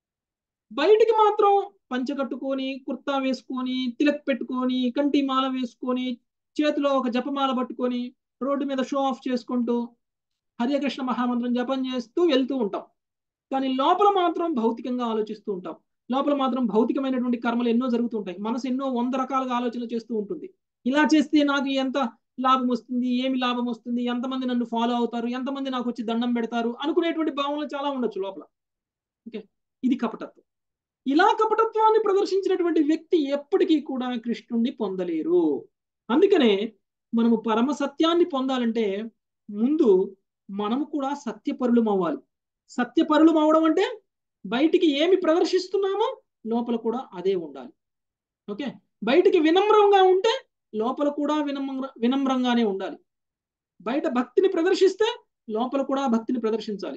బయటికి మాత్రం పంచ కట్టుకొని కుర్తా వేసుకొని తిలక్ పెట్టుకొని కంటి మాల వేసుకొని చేతిలో ఒక జపమాల పట్టుకొని రోడ్డు మీద షో ఆఫ్ చేసుకుంటూ హరే కృష్ణ మహామంత్రం జపం చేస్తూ వెళ్తూ ఉంటాం కానీ లోపల మాత్రం భౌతికంగా ఆలోచిస్తూ ఉంటాం లోపల మాత్రం భౌతికమైనటువంటి కర్మలు ఎన్నో జరుగుతుంటాయి మనసు ఎన్నో వంద రకాలుగా ఆలోచన చేస్తూ ఉంటుంది ఇలా చేస్తే నాకు ఎంత లాభం వస్తుంది ఏమి లాభం వస్తుంది ఎంతమంది నన్ను ఫాలో అవుతారు ఎంతమంది నాకు వచ్చి దండం పెడతారు అనుకునేటువంటి భావనలు చాలా ఉండొచ్చు లోపల ఓకే ఇది కపటత్వం ఇలా కపటత్వాన్ని ప్రదర్శించినటువంటి వ్యక్తి ఎప్పటికీ కూడా కృష్ణుణ్ణి పొందలేరు అందుకనే మనము పరమ సత్యాన్ని పొందాలంటే ముందు మనము కూడా సత్యపరులం అవ్వాలి సత్యపరులం అవడం అంటే బయటికి ఏమి ప్రదర్శిస్తున్నామో లోపల కూడా అదే ఉండాలి ఓకే బయటికి వినమ్రంగా ఉంటే లోపల కూడా వినమ్ర వినమ్రంగానే ఉండాలి బయట భక్తిని ప్రదర్శిస్తే లోపల కూడా భక్తిని ప్రదర్శించాలి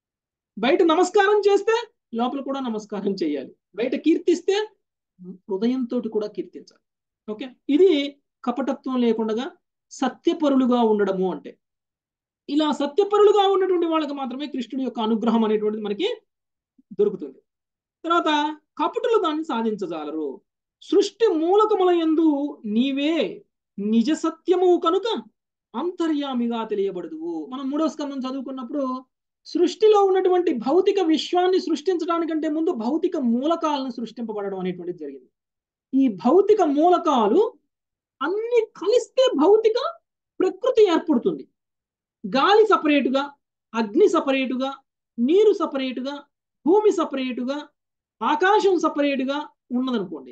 బయట నమస్కారం చేస్తే లోపల కూడా నమస్కారం చేయాలి బయట కీర్తిస్తే హృదయంతో కూడా కీర్తించాలి ఓకే ఇది కపటత్వం లేకుండా సత్యపరులుగా ఉండడము అంటే ఇలా సత్యపరులుగా ఉన్నటువంటి వాళ్ళకి మాత్రమే కృష్ణుడి యొక్క అనుగ్రహం అనేటువంటిది మనకి దొరుకుతుంది తర్వాత కపటులు దాన్ని సాధించజాలరు సృష్టి మూలకముల యందు నీవే నిజ సత్యము కనుక అంతర్యామిగా తెలియబడదు మనం మూడో స్కందం చదువుకున్నప్పుడు సృష్టిలో ఉన్నటువంటి భౌతిక విశ్వాన్ని సృష్టించడానికంటే ముందు భౌతిక మూలకాలను సృష్టింపబడడం అనేటువంటిది జరిగింది ఈ భౌతిక మూలకాలు అన్ని కలిస్తే భౌతిక ప్రకృతి ఏర్పడుతుంది గాలి సపరేటుగా అగ్ని సపరేటుగా నీరు సపరేటుగా భూమి సపరేటుగా ఆకాశం సపరేటుగా ఉన్నదనుకోండి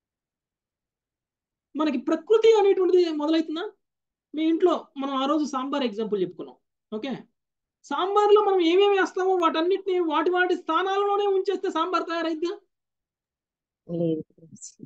మనకి ప్రకృతి అనేటువంటిది మొదలవుతుందా మీ ఇంట్లో మనం ఆ రోజు సాంబార్ ఎగ్జాంపుల్ చెప్పుకున్నాం ఓకే సాంబార్లో మనం ఏమేమి వేస్తామో వాటన్నిటిని వాటి వాటి స్థానాలలోనే ఉంచేస్తే సాంబార్ తయారైద్దా లేదు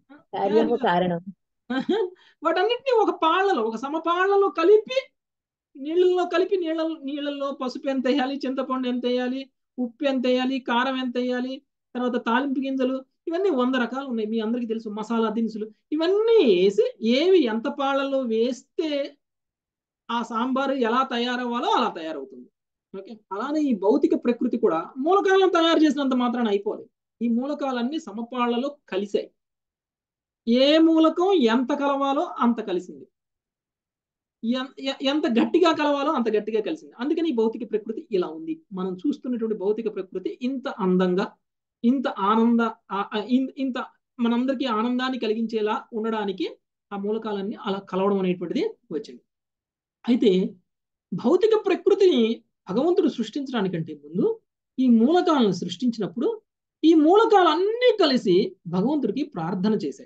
కార్యము కారణం వాటన్నిటిని ఒక పాళ్ళలో ఒక సమపాళ్లలో కలిపి నీళ్ళల్లో కలిపి నీళ్ళ నీళ్ళల్లో పసుపు ఎంత వేయాలి చింతపండు ఎంత వేయాలి ఉప్పు ఎంత వేయాలి కారం ఎంత వేయాలి తర్వాత తాలింపు గింజలు ఇవన్నీ వంద రకాలు ఉన్నాయి మీ అందరికీ తెలుసు మసాలా దినుసులు ఇవన్నీ వేసి ఏవి ఎంత పాళ్ళలో వేస్తే ఆ సాంబారు ఎలా తయారవ్వాలో అలా తయారవుతుంది ఓకే అలానే ఈ భౌతిక ప్రకృతి కూడా మూలకాలను తయారు చేసినంత మాత్రాన అయిపోలేదు ఈ మూలకాలన్నీ సమపాళ్లలో కలిశాయి ఏ మూలకం ఎంత కలవాలో అంత కలిసింది ఎన్- ఎ- ఎంత గట్టిగా కలవాలో అంత గట్టిగా కలిసింది అందుకని ఈ భౌతిక ప్రకృతి ఇలా ఉంది మనం చూస్తున్నటువంటి భౌతిక ప్రకృతి ఇంత అందంగా ఇంత ఆనంద ఆ- ఆ- ఇన్- ఇంత మనందరికీ ఆనందాన్ని కలిగించేలా ఉండడానికి ఆ మూలకాలన్నీ అలా కలవడం అనేటువంటిది వచ్చింది అయితే భౌతిక ప్రకృతిని భగవంతుడు సృష్టించడానికంటే ముందు ఈ మూలకాలను సృష్టించినప్పుడు ఈ మూలకాలన్నీ కలిసి భగవంతుడికి ప్రార్థన చేశాయి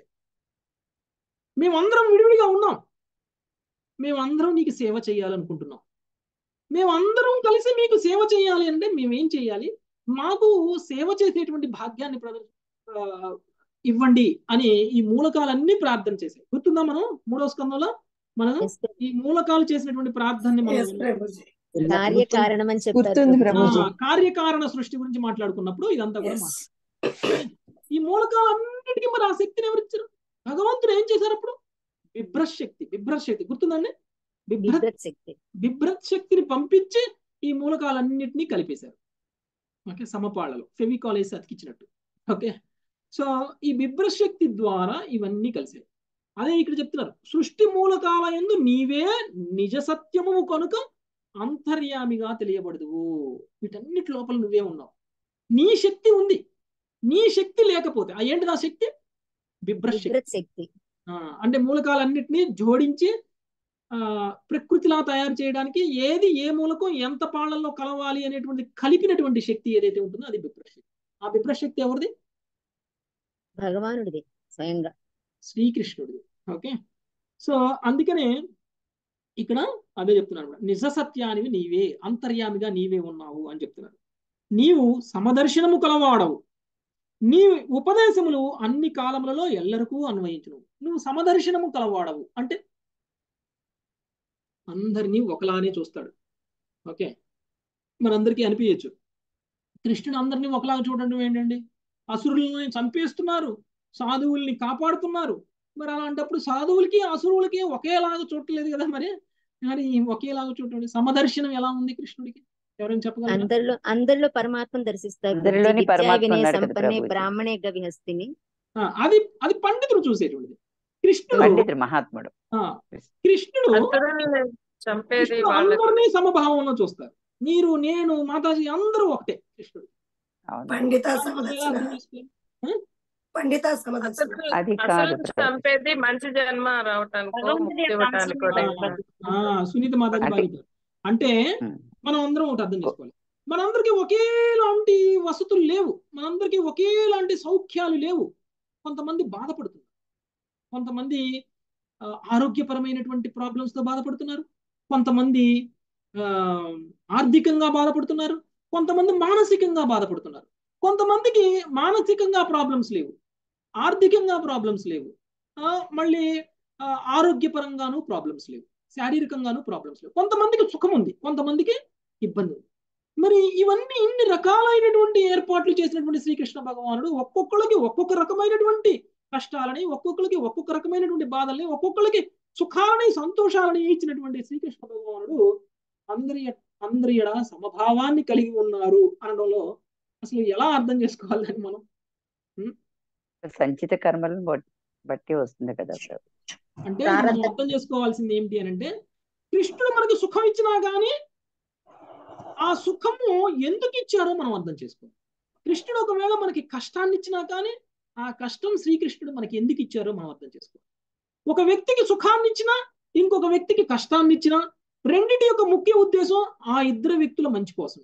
మేమందరం విడివిడిగా ఉన్నాం మేమందరం నీకు సేవ చేయాలనుకుంటున్నాం మేమందరం కలిసి మీకు సేవ చేయాలి అంటే మేమేం చేయాలి మాకు సేవ చేసేటువంటి భాగ్యాన్ని ప్రదర్ ఆ, ఇవ్వండి అని ఈ మూలకాలన్నీ ప్రార్థన చేశాయి గుర్తుందా మనం మూడో స్కందంలో మనం Yes, ప్రభు. ఈ మూలకాలు చేసినటువంటి ప్రార్థనని మనం ఎస్ ప్రభుజీ కార్యకారణం అని చెప్తారు గుర్తుంది ప్రభు. ప్రభుజీ. ఆ, కార్యకారణ సృష్టి గురించి మాట్లాడుకున్నప్పుడు ఇదంతా కూడా ఎస్ మాట్లాడు ఈ మూలకాలన్నిటికీ మరి ఆ శక్తిని ఎవరిచ్చారు భగవంతుడు ఏం చేశారు అప్పుడు బిభ్రత్ శక్తి బిభ్రత్ శక్తి గుర్తుందండి బిభ్రత్ విద్యుత్ శక్తి బిభ్రత్ శక్తిని పంపించి ఈ మూలకాలన్నింటినీ కలిపేశారు ఓకే సమపాళ్ళలో ఫెవికాల్ వేసి అతికించినట్టు ఓకే సో ఈ బిభ్రత్ శక్తి ద్వారా ఇవన్నీ కలిసాయి అదే ఇక్కడ చెప్తున్నారు సృష్టి మూలకాల యందు నీవే నిజ సత్యము కనుక అంతర్యామిగా తెలియబడదు వీటన్నిటి లోపల నువ్వే ఉన్నావు నీ శక్తి ఉంది నీ శక్తి లేకపోతే ఆ ఏంటిది ఆ శక్తి బిభ్రత్ శక్తి విద్యుత్ శక్తి ఆ, అంటే మూలకాలన్నిటినీ జోడించి ఆ ప్రకృతిలా తయారు చేయడానికి ఏది ఏ మూలకం ఎంత పాళ్ళల్లో కలవాలి అనేటువంటి కలిపినటువంటి శక్తి ఏదైతే ఉంటుందో అది బిభ్రశక్తి ఆ బిభ్రశక్తి ఎవరిది భగవానుడిది స్వయంగా శ్రీకృష్ణుడిది ఓకే సో అందుకనే ఇక్కడ అదే చెప్తున్నాను కూడా నిజ సత్యానివి నీవే అంతర్యామిగా నీవే ఉన్నావు అని చెప్తున్నారు నీవు సమదర్శనము కలవాడవు నీ ఉపదేశములు అన్ని కాలములలో ఎల్లరికూ అన్వయించును నువ్వు సమదర్శనము కలవాడవు అంటే అందరినీ ఒకలానే చూస్తాడు ఓకే మనందరికీ అనిపించచ్చు కృష్ణుడు అందరినీ ఒకలాగా చూడడం ఏంటండి అసురులని చంపేస్తున్నారు సాధువుల్ని కాపాడుతున్నారు మరి అలాంటప్పుడు సాధువులకి అసురువులకి ఒకేలాగా చూడట్లేదు కదా మరి మరి ఒకేలాగా చూడండి సమదర్శనం ఎలా ఉంది కృష్ణుడికి ఎవరైనా చెప్పగలరా అందరిలో అందరిలో పరమాత్మను దర్శిస్తారు అందరిలోని విద్యా పరమాత్మ వినయ ఉన్నాడు కదా సంపన్నే ప్రభుజీ. బ్రాహ్మణే గవిహస్తిని ఆ, అది అది పండితుడు చూసేటువంటిది కృష్ణుడు పండితుడు మహాత్ముడు ఆ, కృష్ణుడు అందరిని చంపేది కృష్ణుడు వాళ్ళకి అందరినీ సమభావంలో చూస్తారు మీరు నేను మాతాజీ అందరూ ఒకటే కృష్ణుడు అవును పండిత ఎలా సమదర్శన అర్థం చేసుకోవాలి? పండిత సమదర్శన అసలు అది కాదు అసలు ప్రభు. చంపేది మంచి జన్మ రావటానికో భగవంతుడి ముక్తి యొక్క ఇవ్వటానికో అంశం లేదు. ఆ, సునీత మాతాజీ అంటే- బాగా చెప్పారు. అంటే ఉమ్. మనం అందరం ఒకటి అర్థం చేసుకోవాలి మనందరికీ ఒకేలాంటి వసతులు లేవు మనందరికీ ఒకేలాంటి సౌఖ్యాలు లేవు కొంతమంది బాధపడుతున్నారు కొంతమంది ఆ, ఆరోగ్యపరమైనటువంటి problems తో బాధపడుతున్నారు కొంతమంది ఆ, ఆర్థికంగా బాధపడుతున్నారు కొంతమంది మానసికంగా బాధపడుతున్నారు కొంతమందికి మానసికంగా ప్రాబ్లమ్స్ లేవు ఆర్థికంగా ప్రాబ్లమ్స్ లేవు ఆ, మళ్ళీ ఆ, ఆరోగ్యపరంగాను ప్రాబ్లమ్స్ లేవు శారీరకంగాను ప్రాబ్లమ్స్ లేవు కొంతమందికి సుఖం ఉంది కొంతమందికి ఇబ్బంది ఉంది మరి ఇవన్నీ ఇన్ని రకాలైనటువంటి ఏర్పాట్లు చేసినటువంటి శ్రీకృష్ణ భగవానుడు ఒక్కొక్కరికి ఒక్కొక్క రకమైనటువంటి కష్టాలని ఒక్కొక్కరికి ఒక్కొక్క రకమైనటువంటి బాధల్ని ఒక్కొక్కరికి సుఖాలని సంతోషాలని ఇచ్చినటువంటి శ్రీకృష్ణ భగవానుడు అందరి అందరి ఎడ సమభావాన్ని కలిగి ఉన్నారు అనడంలో అసలు ఎలా అర్థం చేసుకోవాలని మనం సంచిత కర్మలను బట్- బట్టి వస్తుంది కదా ప్రభు. అంటే మనం అర్థం చేసుకోవాల్సింది ఏంటి అని అంటే కృష్ణుడు మనకి సుఖం ఇచ్చినా గానీ ఆ సుఖము ఎందుకు ఇచ్చారో మనం అర్థం చేసుకోవాలి కృష్ణుడు ఒకవేళ మనకి కష్టాన్ని ఇచ్చినా కానీ ఆ కష్టం శ్రీకృష్ణుడు మనకి ఎందుకు ఇచ్చారో మనం అర్థం చేసుకోవాలి ఒక వ్యక్తికి సుఖాన్ని ఇచ్చినా ఇంకొక వ్యక్తికి కష్టాన్ని ఇచ్చినా రెండిటి యొక్క ముఖ్య ఉద్దేశం ఆ ఇద్దరు వ్యక్తుల మంచి కోసం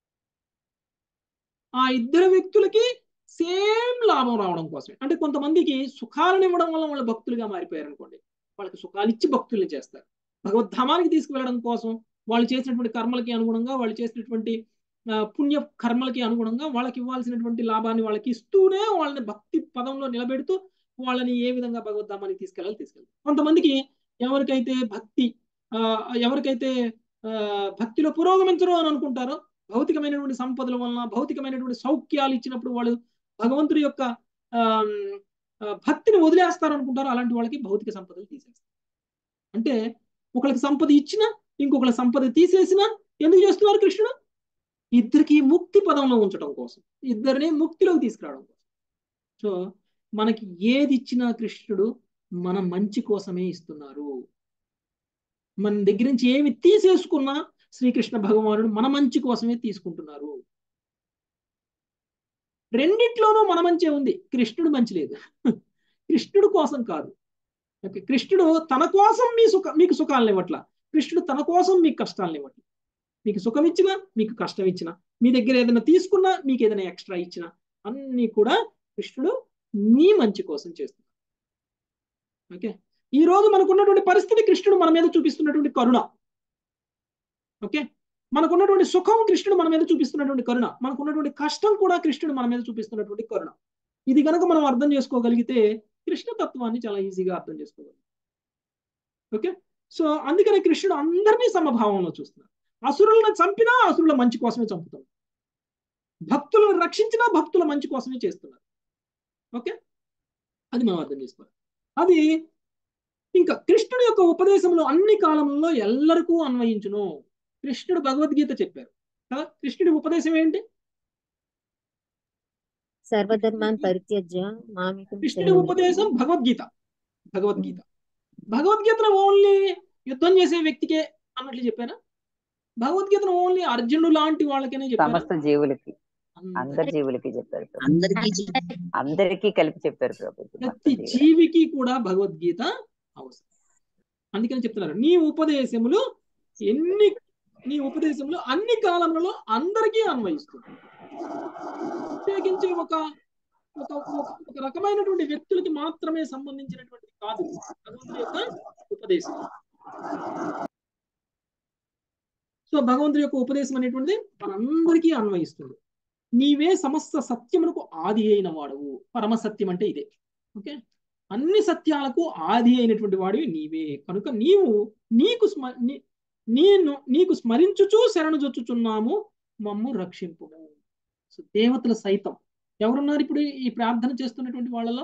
ఆ ఇద్దరు వ్యక్తులకి సేమ్ లాభం రావడం కోసమే అంటే కొంతమందికి సుఖాలను ఇవ్వడం వల్ల వాళ్ళు భక్తులుగా మారిపోయారు అనుకోండి వాళ్ళకి సుఖాలు ఇచ్చి భక్తుల్ని చేస్తారు భగవద్ధామానికి తీసుకువెళ్ళడం కోసం వాళ్ళు చేసినటువంటి కర్మలకి అనుగుణంగా వాళ్ళు చేసినటువంటి ఆ, పుణ్య కర్మలకి అనుగుణంగా వాళ్ళకి ఇవ్వాల్సినటువంటి లాభాన్ని వాళ్ళకి ఇస్తూనే వాళ్ళని భక్తి పదంలో నిలబెడుతూ వాళ్ళని ఏ విధంగా భగవద్ధామానికి తీసుకెళ్ళాలి తీసుకెళ్ళాలి కొంతమందికి ఎవరికైతే భక్తి ఆ, ఎవరికైతే ఆ, భక్తిలో పురోగమించరు అని అనుకుంటారో భౌతికమైనటువంటి సంపదల వలన భౌతికమైనటువంటి సౌఖ్యాలు ఇచ్చినప్పుడు వాళ్ళు భగవంతుడి యొక్క ఆ, ఆ, భక్తిని వదిలేస్తారు అనుకుంటారు అలాంటి వాళ్ళకి భౌతిక సంపదలు తీసేస్తారు అంటే ఒకళ్ళకి సంపద ఇచ్చినా ఇంకొకళ్ళ సంపద తీసేసినా ఎందుకు చేస్తున్నారు కృష్ణుడు ఇద్దరికి ముక్తి పదంలో ఉంచడం కోసం ఇద్దరిని ముక్తిలోకి తీసుకురావడం కోసం సో మనకి ఏది ఇచ్చినా కృష్ణుడు మన మంచి కోసమే ఇస్తున్నారు మన దగ్గర నుంచి ఏమి తీసేసుకున్నా శ్రీకృష్ణ భగవానుడు మన మంచి కోసమే తీసుకుంటున్నారు రెండిట్లోనూ మన మంచే ఉంది కృష్ణుడు మంచి లేదు కృష్ణుడు కోసం కాదు ఓకే కృష్ణుడు తన కోసం మీ సుఖ మీకు సుఖాలను ఇవ్వట్ల కృష్ణుడు తన కోసం మీకు కష్టాలను ఇవ్వట్ల మీకు సుఖం ఇచ్చినా మీకు కష్టం ఇచ్చినా మీ దగ్గర ఏదైనా తీసుకున్నా మీకు ఏదైనా ఎక్స్ట్రా ఇచ్చినా అన్ని కూడా కృష్ణుడు మీ మంచి కోసం చేస్తున్నాడు ఓకే ఈ రోజు మనకున్నటువంటి పరిస్థితి కృష్ణుడు మన మీద చూపిస్తున్నటువంటి కరుణ ఓకే మనకున్నటువంటి సుఖం కృష్ణుడు మన మీద చూపిస్తున్నటువంటి కరుణ మనకున్నటువంటి కష్టం కూడా కృష్ణుడు మన మీద చూపిస్తున్నటువంటి కరుణ ఇది కనుక మనం అర్థం చేసుకోగలిగితే కృష్ణ తత్వాన్ని చాలా ఈజీగా అర్థం చేసుకోగలం ఓకే సో అందుకనే కృష్ణుడు అందరినీ సమభావంలో చూస్తున్నాడు అసురులను చంపినా అసురుల మంచి కోసమే చంపుతాడు భక్తులను రక్షించినా భక్తుల మంచి కోసమే చేస్తున్నారు ఓకే అది మనం అర్థం చేసుకోవాలి అది ఇంకా కృష్ణుడి యొక్క ఉపదేశంలో అన్ని కాలంలో ఎల్లరికూ అన్వయించును కృష్ణుడు భగవద్గీత చెప్పారు కదా కృష్ణుడి ఉపదేశం ఏంటి సర్వధర్మాన్ పరిత్యజ్య మామికం కృష్ణుడి ఉపదేశం భగవద్గీత భగవద్గీత భగవద్గీతను ఓన్లీ యుద్ధం చేసే వ్యక్తికే అన్నట్లు చెప్పారా భగవద్గీతను ఓన్లీ అర్జునుడు లాంటి వాళ్ళకనే చెప్పారా సమస్త జీవులకి అందరికీ. అందరి జీవులకి చెప్పారు ప్రభు. అందరికీ చెప్పు. అందరికీ కలిపి చెప్పారు ప్రభు ప్రతి మొత్తం జీవులకి. జీవికి కూడా భగవద్గీత అవసరం అందుకని చెప్తున్నారు నీ ఉపదేశములు ఎన్ని నీ ఉపదేశములు అన్ని కాలములలో అందరికీ అన్వయిస్తుంది ప్రత్యేకించి ఒక ఒక ఒక- ఒక రకమైనటువంటి వ్యక్తులకి మాత్రమే సంబంధించినటువంటిది కాదు భగవంతుడి యొక్క ఉపదేశం సో భగవంతుడి యొక్క ఉపదేశం అనేటువంటిది మనందరికీ అన్వయిస్తుంది నీవే సమస్త సత్యమునకు ఆది అయిన వాడవు పరమ సత్యం అంటే ఇదే ఓకే అన్ని సత్యాలకు ఆది అయినటువంటి వాడివి నీవే కనుక నీవు నీకు స్మ నీ- నేను నీకు స్మరించుచూ శరణు జొచ్చుచున్నాము మమ్ము రక్షింపుము సో దేవతలు సైతం ఎవరున్నారు ఇప్పుడు ఈ ప్రార్థన చేస్తున్నటువంటి వాళ్ళలో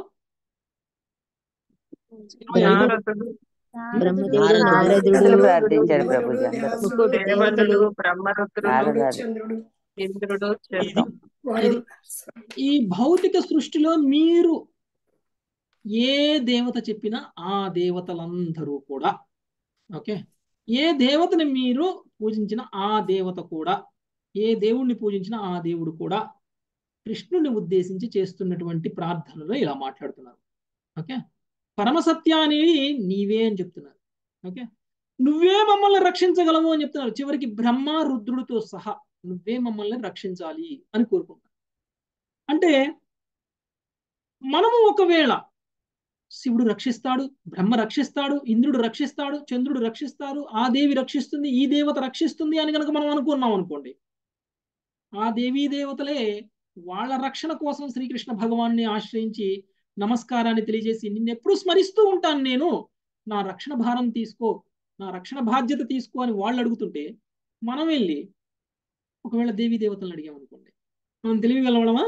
ఇరవై ఐదో నారదుడు బ్రహ్మదేవుడు నారదుడు. నారదుడు అందరూ ప్రార్థించారు ప్రభుజీ అందరూ ముక్కోటి దేవతలు దేవతలు బ్రహ్మరుద్రుడు నారదారు చంద్రుడు ఇంద్రుడు ఇది చంద్రుడు వాయుడు ఈ భౌతిక సృష్టిలో మీరు ఏ దేవత చెప్పినా ఆ దేవతలందరూ కూడా ఓకే ఏ దేవతని మీరు పూజించిన ఆ దేవత కూడా ఏ దేవుణ్ణి పూజించిన ఆ దేవుడు కూడా కృష్ణుని ఉద్దేశించి చేస్తున్నటువంటి ప్రార్థనలో ఇలా మాట్లాడుతున్నారు ఓకే పరమసత్యాన్ని నీవే అని చెప్తున్నారు ఓకే నువ్వే మమ్మల్ని రక్షించగలవు అని చెప్తున్నారు చివరికి బ్రహ్మ రుద్రుడితో సహా నువ్వే మమ్మల్ని రక్షించాలి అని కోరుకుంటున్నారు అంటే మనము ఒకవేళ శివుడు రక్షిస్తాడు బ్రహ్మ రక్షిస్తాడు ఇంద్రుడు రక్షిస్తాడు చంద్రుడు రక్షిస్తాడు ఆ దేవి రక్షిస్తుంది ఈ దేవత రక్షిస్తుంది అని కనుక మనం అనుకున్నాం అనుకోండి ఆ దేవీ దేవతలే వాళ్ళ రక్షణ కోసం శ్రీకృష్ణ భగవాన్ని ఆశ్రయించి నమస్కారాన్ని తెలియజేసి నిన్నెప్పుడు స్మరిస్తూ ఉంటాను నేను నా రక్షణ భారం తీసుకో నా రక్షణ బాధ్యత తీసుకో అని వాళ్ళు అడుగుతుంటే మనం వెళ్ళి ఒకవేళ దేవీ దేవతలను అడిగామనుకోండి మనం తెలియగలవడమా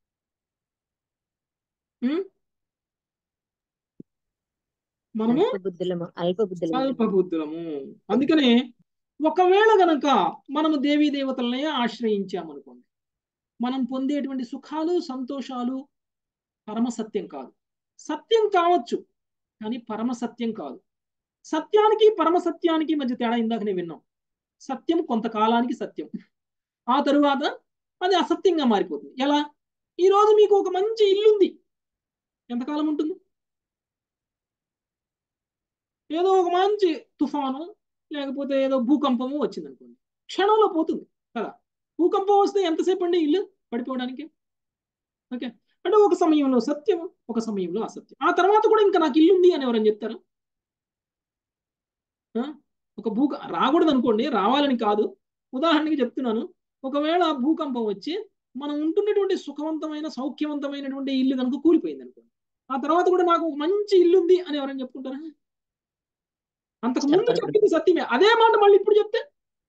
ఉం? మనము అల్ప బుద్ధులము అల్ప బుద్ధులము అల్పబుద్ధులము అందుకనే ఒకవేళ గనక మనము దేవీ దేవతలనే ఆశ్రయించామనుకోండి మనం పొందేటువంటి సుఖాలు సంతోషాలు పరమ సత్యం కాదు సత్యం కావచ్చు కానీ పరమ సత్యం కాదు సత్యానికి పరమ సత్యానికి మధ్య తేడా ఇందాకనే విన్నాం సత్యం కొంతకాలానికి సత్యం ఆ తరువాత అది అసత్యంగా మారిపోతుంది ఎలా ఈ రోజు మీకు ఒక మంచి ఇల్లుంది ఎంతకాలం ఉంటుంది ఏదో ఒక మంచి తుఫాను లేకపోతే ఏదో భూకంపము వచ్చింది అనుకోండి క్షణంలో పోతుంది కదా భూకంపం వస్తే ఎంతసేపు అండి ఇల్లు పడిపోవడానికి ఓకే అంటే ఒక సమయంలో సత్యం ఒక సమయంలో అసత్యం ఆ తర్వాత కూడా ఇంకా నాకు ఇల్లు ఉంది అని ఎవరైనా చెప్తారా ఆ? ఒక భూక రాకూడదు అనుకోండి రావాలని కాదు ఉదాహరణకి చెప్తున్నాను ఒకవేళ భూకంపం వచ్చి మనం ఉంటున్నటువంటి సుఖవంతమైన సౌఖ్యవంతమైనటువంటి ఇల్లు కనుక కూలిపోయింది అనుకోండి ఆ తర్వాత కూడా నాకు ఒక మంచి ఇల్లు ఉంది అని ఎవరైనా చెప్పుకుంటారా అంతకు ముందు చెప్పరు. చెప్పింది సత్యమే అదే మాట మళ్ళీ ఇప్పుడు చెప్తే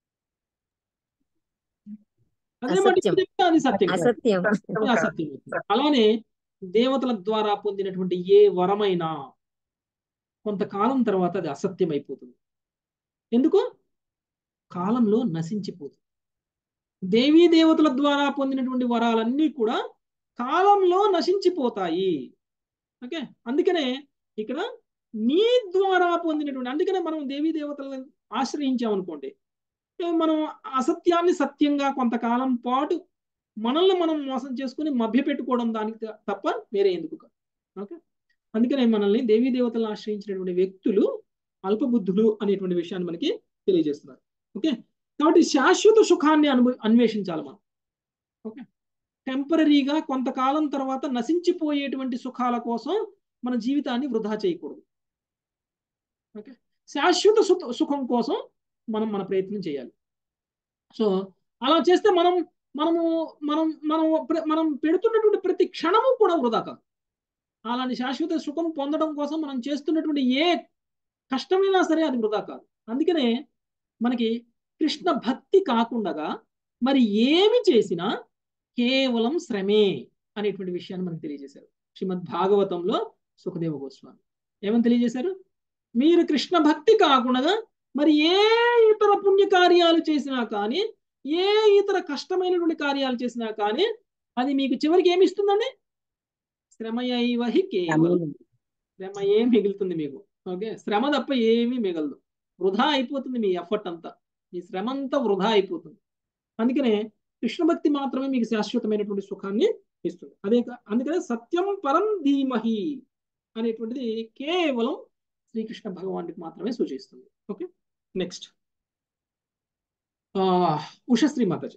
అదే మాట అసత్యం. చెప్తే అది సత్యం కాదు. అసత్యం అది అసత్యం అవుతుంది. అలానే దేవతల ద్వారా పొందినటువంటి ఏ వరమైనా కొంతకాలం తర్వాత అది అసత్యం అయిపోతుంది ఎందుకు కాలంలో నశించిపోతుంది దేవీ దేవతల ద్వారా పొందినటువంటి వరాలన్నీ కూడా కాలంలో నశించిపోతాయి ఓకే అందుకనే ఇక్కడ నీ ద్వారా పొందినటువంటి అందుకనే మనం దేవీ దేవతలను ఆశ్రయించామనుకోండి మనం అసత్యాన్ని సత్యంగా కొంతకాలం పాటు మనల్ని మనం మోసం చేసుకుని మభ్యపెట్టుకోవడం దానికి త- తప్ప వేరే ఎందుకు కాదు ఓకే అందుకనే మనల్ని దేవీ దేవతలను ఆశ్రయించినటువంటి వ్యక్తులు అల్పబుద్ధులు అనేటువంటి విషయాన్ని మనకి తెలియజేస్తున్నారు ఓకే కాబట్టి శాశ్వత సుఖాన్ని అనుభవ అన్వేషించాలి మనం ఓకే టెంపరీగా కొంతకాలం తర్వాత నశించిపోయేటువంటి సుఖాల కోసం మన జీవితాన్ని వృధా చేయకూడదు ఓకే శాశ్వత సుఖ సుఖం కోసం మనం మన ప్రయత్నం చేయాలి సో అలా చేస్తే మనం మనము మనం మనం ప్ర- మనం పెడుతున్నటువంటి ప్రతి క్షణము కూడా వృధా కాదు అలాంటి శాశ్వత సుఖం పొందడం కోసం మనం చేస్తున్నటువంటి ఏ కష్టమైనా సరే అది వృధా కాదు అందుకనే మనకి కృష్ణ భక్తి కాకుండా మరి ఏమి చేసినా కేవలం శ్రమే అనేటువంటి విషయాన్ని మనకు తెలియజేశారు శ్రీమద్ భాగవతంలో సుఖదేవ గోస్వామి ఏమని తెలియజేశారు మీరు కృష్ణ భక్తి కాకుండా మరి ఏ ఇతర పుణ్య కార్యాలు చేసినా కానీ ఏ ఇతర కష్టమైనటువంటి కార్యాలు చేసినా కానీ అది మీకు చివరికి ఏమి ఇస్తుందండి శ్రమయైవహి కేవలం శ్రమ ఏం మిగులుతుంది మీకు ఓకే శ్రమ తప్ప ఏమీ మిగలదు వృధా అయిపోతుంది మీ ఎఫర్ట్ అంతా మీ శ్రమ అంతా వృధా అయిపోతుంది అందుకనే కృష్ణ భక్తి మాత్రమే మీకు శాశ్వతమైనటువంటి సుఖాన్ని ఇస్తుంది అదే కా- అందుకనే సత్యం పరం ధీమహి అనేటువంటిది కేవలం శ్రీకృష్ణ భగవానుడికి మాత్రమే సూచిస్తుంది ఓకే నెక్స్ట్ ఉషశ్రీ మాతాజీ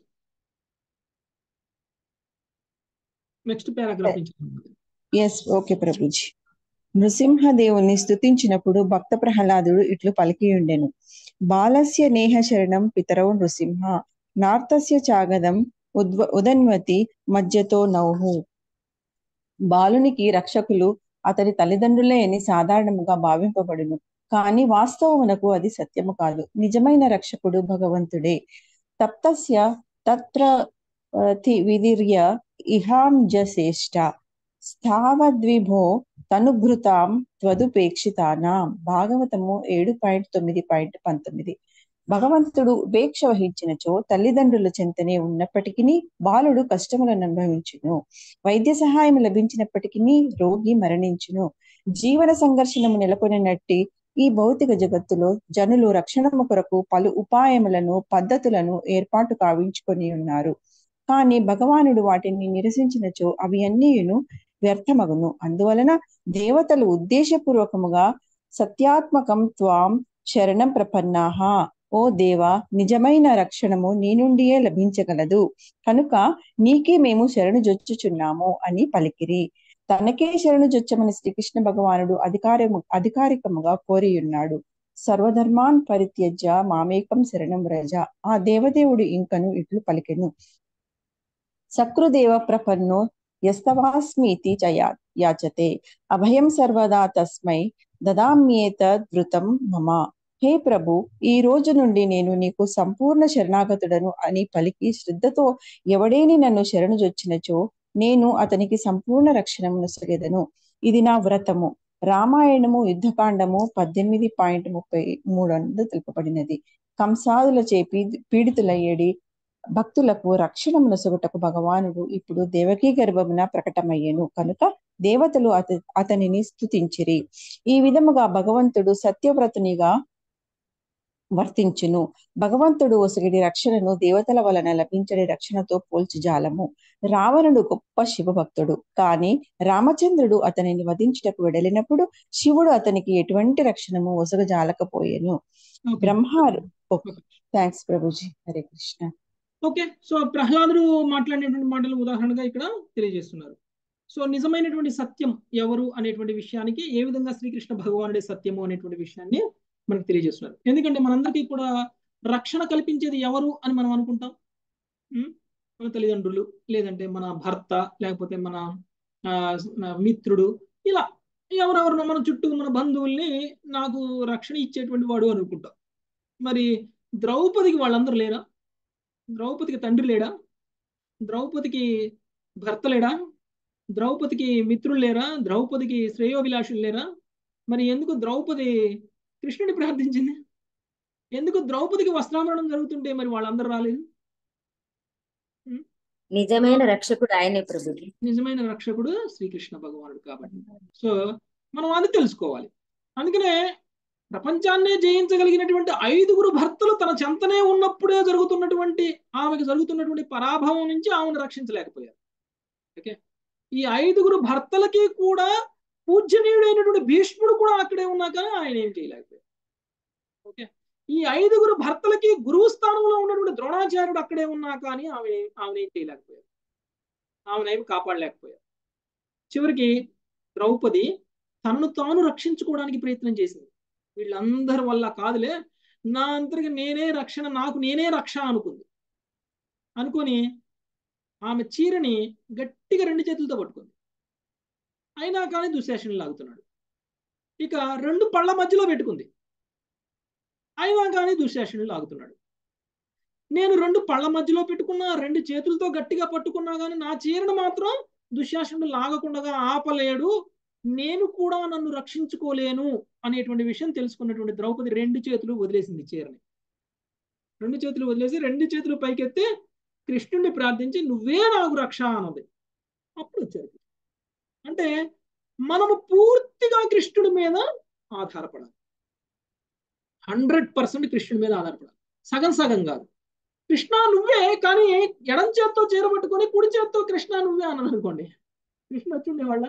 నెక్స్ట్ పారాగ్రాఫ్ నుంచి ఎస్ ఓకే ప్రభుజీ నృసింహదేవుని స్తుతించినప్పుడు భక్త ప్రహ్లాదుడు ఇట్లు పలికి ఉండెను బాలస్య నేహ శరణం పితరౌ నృసింహ నార్తస్య చాగదం ఉద్వ ఉదన్వతి మధ్యతో నౌహు బాలునికి రక్షకులు అతని తల్లిదండ్రులే అని సాధారణముగా భావింపబడును కానీ వాస్తవమునకు అది సత్యము కాదు నిజమైన రక్షకుడు భగవంతుడే తప్తస్య తత్ర ఆ, తి విదిర్య ఇహాం జశ్రేష్ట స్థావద్విభో తనుభృతాం త్వదుపేక్షితానాం భాగవతము ఏడు పాయింట్ తొమ్మిది పాయింట్ పంతొమ్మిది భగవంతుడు ఉపేక్ష వహించినచో తల్లిదండ్రుల చెంతనే ఉన్నప్పటికీ బాలుడు కష్టములను అనుభవించును వైద్య సహాయం లభించినప్పటికీ రోగి మరణించును జీవన సంఘర్షణము నెలకొనినట్టి ఈ భౌతిక జగత్తులో జనులు రక్షణము కొరకు పలు ఉపాయములను పద్ధతులను ఏర్పాటు కావించుకొని ఉన్నారు కానీ భగవానుడు వాటిని నిరసించినచో అవి అన్నీయును వ్యర్థమగును అందువలన దేవతలు ఉద్దేశపూర్వకముగా సత్యాత్మకం త్వాం శరణం ప్రపన్నాహ ఓ దేవా నిజమైన రక్షణము నీ నుండియే లభించగలదు కనుక నీకే మేము శరణు జొచ్చుచున్నాము అని పలికిరి తనకే శరణు జొచ్చమని శ్రీకృష్ణ భగవానుడు అధికారము అధికారికముగా కోరి ఉన్నాడు సర్వధర్మాన్ పరిత్యజ్య మామేకం శరణం రజ ఆ దేవదేవుడు ఇంకను ఇట్లు పలికెను సకృదేవ ప్రపన్నో యస్తవాస్మీతి చయా యాచతే అభయం సర్వదా తస్మై దదామ్యేత ధృతం మమ హే ప్రభు ఈ రోజు నుండి నేను నీకు సంపూర్ణ శరణాగతుడను అని పలికి శ్రద్ధతో ఎవడేని నన్ను శరణు జొచ్చినచో నేను అతనికి సంపూర్ణ రక్షణమును సగెదను ఇది నా వ్రతము రామాయణము యుద్ధకాండము పద్దెనిమిది పాయింట్ ముప్పై మూడు అన్నది తెలుపబడినది కంసాదుల చేపి పీడితులయ్యేడి భక్తులకు రక్షణమును సొగటకు భగవానుడు ఇప్పుడు దేవకీ గర్భమున ప్రకటమయ్యను కనుక దేవతలు అత అతనిని స్తుతించిరి ఈ విధముగా భగవంతుడు సత్యవ్రతునిగా వర్తించును భగవంతుడు ఒసగిడి రక్షణను దేవతల వలన లభించడి రక్షణతో పోల్చి జాలము రావణుడు గొప్ప శివభక్తుడు కాని రామచంద్రుడు అతనిని వధించుటకు వెడలినప్పుడు శివుడు అతనికి ఎటువంటి రక్షణము ఒసగజాలకపోయెను బ్రహ్మారు థ్యాంక్స్ ప్రభుజీ హరే కృష్ణ ఓకే సో ప్రహ్లాదుడు మాట్లాడినటువంటి మాటలు ఉదాహరణగా ఇక్కడ తెలియజేస్తున్నారు సో నిజమైనటువంటి సత్యం ఎవరు అనేటువంటి విషయానికి ఏ విధంగా శ్రీకృష్ణ భగవానుడే సత్యము అనేటువంటి విషయాన్ని మనకు తెలియజేస్తున్నారు ఎందుకంటే మనందరికీ కూడా రక్షణ కల్పించేది ఎవరు అని మనం అనుకుంటాం ఉం? మన తల్లిదండ్రులు లేదంటే మన భర్త లేకపోతే మన ఆ, మిత్రుడు ఇలా ఎవరెవరినో మన చుట్టూ మన బంధువుల్ని నాకు రక్షణ ఇచ్చేటువంటి వాడు అనుకుంటాం మరి ద్రౌపదికి వాళ్ళందరూ లేరా ద్రౌపదికి తండ్రి లేడా ద్రౌపదికి భర్త లేడా ద్రౌపదికి మిత్రులు లేరా ద్రౌపదికి శ్రేయోభిలాషులు లేరా మరి ఎందుకు ద్రౌపది కృష్ణుని ప్రార్థించింది ఎందుకు ద్రౌపదికి వస్త్రామరణం జరుగుతుంటే మరి వాళ్ళందరూ రాలేదు నిజమైన రక్షకుడు ఆయనే ప్రభుజీ నిజమైన రక్షకుడు శ్రీకృష్ణ భగవానుడు కాబట్టి సో మనం అది తెలుసుకోవాలి అందుకనే ప్రపంచాన్నే జయించగలిగినటువంటి ఐదుగురు భర్తలు తన చెంతనే ఉన్నప్పుడే జరుగుతున్నటువంటి ఆమెకు జరుగుతున్నటువంటి పరాభవం నుంచి ఆమెను రక్షించలేకపోయారు ఓకే ఈ ఐదుగురు భర్తలకి కూడా పూజ్యనీయుడైనటువంటి భీష్ముడు కూడా అక్కడే ఉన్నా కానీ ఆయన ఏం చేయలేకపోయారు ఓకే ఈ ఐదుగురు భర్తలకి గురువు స్థానంలో ఉన్నటువంటి ద్రోణాచార్యుడు అక్కడే ఉన్నా కానీ ఆమె ఆమెను ఏం చేయలేకపోయారు ఆమెనేమి కాపాడలేకపోయారు చివరికి ద్రౌపది తనను తాను రక్షించుకోవడానికి ప్రయత్నం చేసింది వీళ్ళందరి వల్ల కాదులే నా అంతరికి నేనే రక్షణ నాకు నేనే రక్ష అనుకుంది అనుకొని ఆమె చీరని గట్టిగా రెండు చేతులతో పట్టుకుంది అయినా కానీ దుశ్శాసనం లాగుతున్నాడు ఇక రెండు పళ్ళ మధ్యలో పెట్టుకుంది అయినా కానీ దుశ్శాసనం లాగుతున్నాడు నేను రెండు పళ్ళ మధ్యలో పెట్టుకున్నా రెండు చేతులతో గట్టిగా పట్టుకున్నా కానీ నా చీరను మాత్రం దుశ్శాసనుడు లాగకుండా ఆపలేడు నేను కూడా నన్ను రక్షించుకోలేను అనేటువంటి విషయం తెలుసుకున్నటువంటి ద్రౌపది రెండు చేతులు వదిలేసింది చీరని రెండు చేతులు వదిలేసి రెండు చేతులు పైకెత్తి కృష్ణుడిని ప్రార్థించి నువ్వే నాకు రక్ష అన్నది అప్పుడు వచ్చారు అంటే మనము పూర్తిగా కృష్ణుడి మీద ఆధారపడాలి హండ్రెడ్ పర్సెంట్ కృష్ణుడి మీద ఆధారపడాలి సగం సగం కాదు కృష్ణ నువ్వే కానీ ఎడం చేత్తో చీర పట్టుకొని కుడి చేత్తో కృష్ణ నువ్వే అన్నాను అనుకోండి కృష్ణ వచ్చి ఉండేవాళ్ళ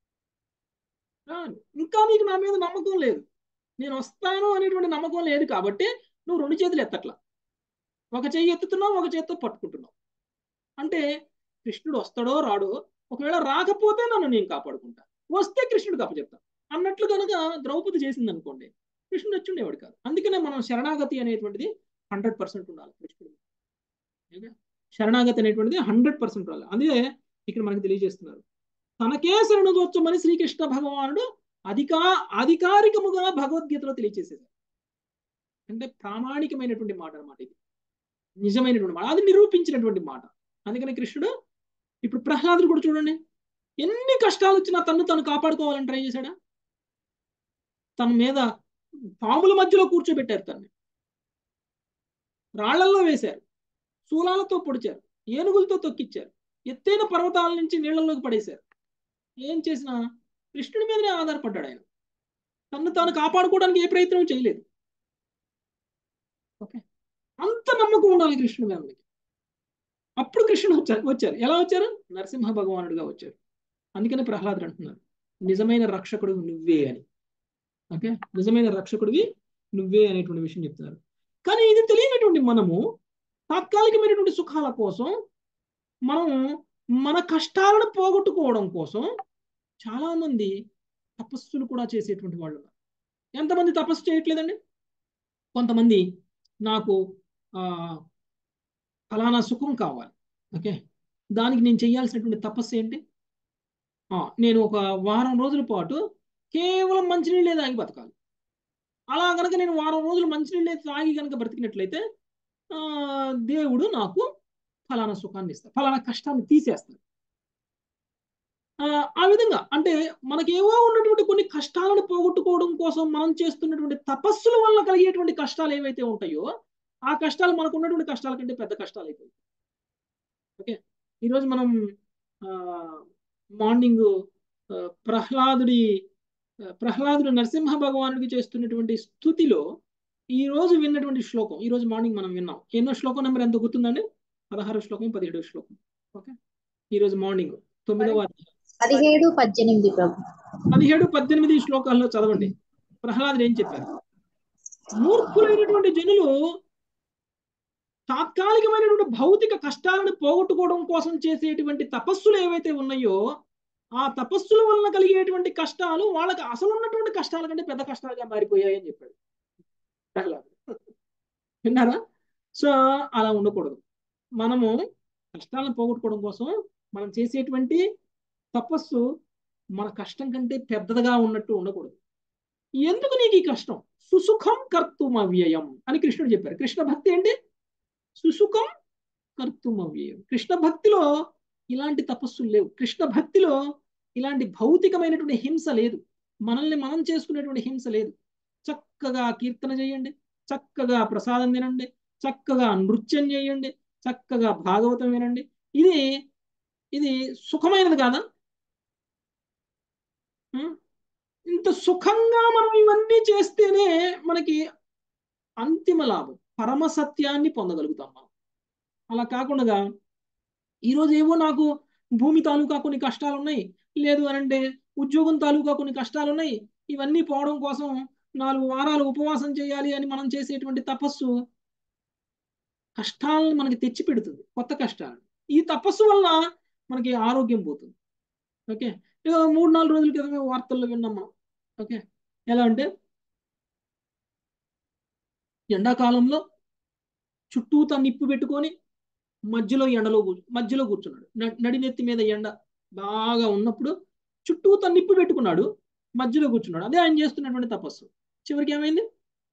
ఇంకా నీకు నా మీద నమ్మకం లేదు నేను వస్తాను అనేటువంటి నమ్మకం లేదు కాబట్టి నువ్వు రెండు చేతులు ఎత్తట్లా ఒక చెయ్యి ఎత్తుతున్నావు ఒక చేత్తో పట్టుకుంటున్నావు అంటే కృష్ణుడు వస్తాడో రాడో ఒకవేళ రాకపోతే నన్ను నేను కాపాడుకుంటా వస్తే కృష్ణుడికి అప్పచెప్తా అన్నట్లు కనుక ద్రౌపది చేసింది అనుకోండి కృష్ణుడు వచ్చి ఉండేవాడు కాదు అందుకనే మనం శరణాగతి అనేటువంటిది హండ్రెడ్ పర్సెంట్ ఉండాలి కృష్ణుడు శరణాగతి అనేటువంటిది హండ్రెడ్ పర్సెంట్ ఉండాలి అదే ఇక్కడ మనకి తెలియజేస్తున్నారు తనకే శరణు దోచమని శ్రీకృష్ణ భగవానుడు అధికా అధికారికముగా భగవద్గీతలో తెలియజేసేసారు అంటే ప్రామాణికమైనటువంటి మాట అనమాట ఇది నిజమైనటువంటి మాట అది నిరూపించినటువంటి మాట అందుకని కృష్ణుడు ఇప్పుడు ప్రహ్లాదుడు కూడా చూడండి ఎన్ని కష్టాలు వచ్చినా తను తను కాపాడుకోవాలని ట్రై చేశాడా తన మీద పాముల మధ్యలో కూర్చోబెట్టారు తన్ని రాళ్లల్లో వేశారు శూలాలతో పొడిచారు ఏనుగులతో తొక్కిచ్చారు ఎత్తైన పర్వతాల నుంచి నీళ్లలోకి పడేశారు ఏం చేసినా కృష్ణుడి మీదనే ఆధారపడ్డాడు ఆయన తను తాను కాపాడుకోవడానికి ఏ ప్రయత్నం చేయలేదు ఓకే అంత నమ్మకం ఉండాలి కృష్ణుడి మీద మనకి అప్పుడు కృష్ణుడు వచ్చారు వచ్చారు ఎలా వచ్చారు నరసింహ భగవానుడిగా వచ్చారు అందుకని ప్రహ్లాదుడు అంటున్నారు నిజమైన రక్షకుడు నువ్వే అని ఓకే నిజమైన రక్షకుడివి నువ్వే అనేటువంటి విషయం చెప్తున్నారు కానీ ఇది తెలియనటువంటి మనము తాత్కాలికమైనటువంటి సుఖాల కోసం మనం మన కష్టాలను పోగొట్టుకోవడం కోసం చాలా మంది తపస్సులు కూడా చేసేటువంటి వాళ్ళు ఉన్నారు ఎంతమంది తపస్సు చేయట్లేదండి కొంతమంది నాకు ఆ ఫలానా సుఖం కావాలి ఓకే దానికి నేను చేయాల్సినటువంటి తపస్సు ఏంటి నేను ఒక వారం రోజుల పాటు కేవలం మంచినీళ్ళే తాగి బతకాలి అలా కనుక నేను వారం రోజులు మంచినీళ్ళే తాగి కనుక బ్రతికినట్లయితే దేవుడు నాకు ఫలానా సుఖాన్ని ఇస్తాడు ఫలానా కష్టాన్ని తీసేస్తాడు ఆ విధంగా అంటే మనకేవో ఉన్నటువంటి కొన్ని కష్టాలను పోగొట్టుకోవడం కోసం మనం చేస్తున్నటువంటి తపస్సుల వల్ల కలిగేటువంటి కష్టాలు ఏవైతే ఉంటాయో ఆ కష్టాలు మనకు ఉన్నటువంటి కష్టాల కంటే పెద్ద కష్టాలు అయిపోయి ఓకే ఈరోజు మనం మార్నింగ్ ప్రహ్లాదుడి ప్రహ్లాదుడు నరసింహ భగవానుడికి చేస్తున్నటువంటి స్థుతిలో ఈ రోజు విన్నటువంటి శ్లోకం ఈ రోజు మార్నింగ్ మనం విన్నాం ఎన్నో శ్లోకం నెంబర్ ఎంత గుర్తుందండి పదహారు శ్లోకం పదిహేడు శ్లోకం ఓకే ఈ రోజు మార్నింగ్ తొమ్మిదవ పదిహేడు పద్దెనిమిది ప్రభు పదిహేడు పద్దెనిమిది శ్లోకాల్లో చదవండి ప్రహ్లాదుడు ఏం చెప్పారు మూర్ఖులైనటువంటి జనులు తాత్కాలికమైనటువంటి భౌతిక కష్టాలను పోగొట్టుకోవడం కోసం చేసేటువంటి తపస్సులు ఏవైతే ఉన్నాయో ఆ తపస్సుల వలన కలిగేటువంటి కష్టాలు వాళ్ళకి అసలు ఉన్నటువంటి కష్టాల కంటే పెద్ద కష్టాలుగా మారిపోయాయి అని చెప్పాడు ప్రహ్లాదు విన్నారా సో అలా ఉండకూడదు మనము కష్టాలను పోగొట్టుకోవడం కోసం మనం చేసేటువంటి తపస్సు మన కష్టం కంటే పెద్దదిగా ఉన్నట్టు ఉండకూడదు ఎందుకు నీకు ఈ కష్టం సుసుఖం కర్తుమవ్యయం అని కృష్ణుడు చెప్పారు కృష్ణ భక్తి ఏంటి సుసుఖం కర్తుం అవ్యయం కృష్ణ భక్తిలో ఇలాంటి తపస్సులు లేవు కృష్ణ భక్తిలో ఇలాంటి భౌతికమైనటువంటి హింస లేదు మనల్ని మనం చేసుకునేటువంటి హింస లేదు చక్కగా కీర్తన చేయండి చక్కగా ప్రసాదం తినండి చక్కగా నృత్యం చేయండి చక్కగా భాగవతం వినండి ఇది ఇది సుఖమైనది కాదా ఆ? ఇంత సుఖంగా మనం ఇవన్నీ చేస్తేనే మనకి అంతిమ లాభం పరమ సత్యాన్ని పొందగలుగుతాం మనం అలా కాకుండా ఈరోజు ఏమో నాకు భూమి తాలూకా కొన్ని కష్టాలు ఉన్నాయి లేదు అని అంటే ఉద్యోగం తాలూకా కొన్ని కష్టాలు ఉన్నాయి ఇవన్నీ పోవడం కోసం నాలుగు వారాలు ఉపవాసం చేయాలి అని మనం చేసేటువంటి తపస్సు కష్టాలను మనకి తెచ్చి పెడుతుంది కొత్త కష్టాలు ఈ తపస్సు వల్ల మనకి ఆరోగ్యం పోతుంది ఓకే ఏదో మూడు నాలుగు రోజుల క్రితమే వార్తల్లో విన్నాం మనం ఓకే ఎలా అంటే ఎండాకాలంలో చుట్టూతా నిప్పు పెట్టుకొని మధ్యలో ఎండలో కూర్చు మధ్యలో కూర్చున్నాడు న- నడినెత్తి మీద ఎండ బాగా ఉన్నప్పుడు చుట్టూతా నిప్పు పెట్టుకున్నాడు మధ్యలో కూర్చున్నాడు అదే ఆయన చేస్తున్నటువంటి తపస్సు చివరికి ఏమైంది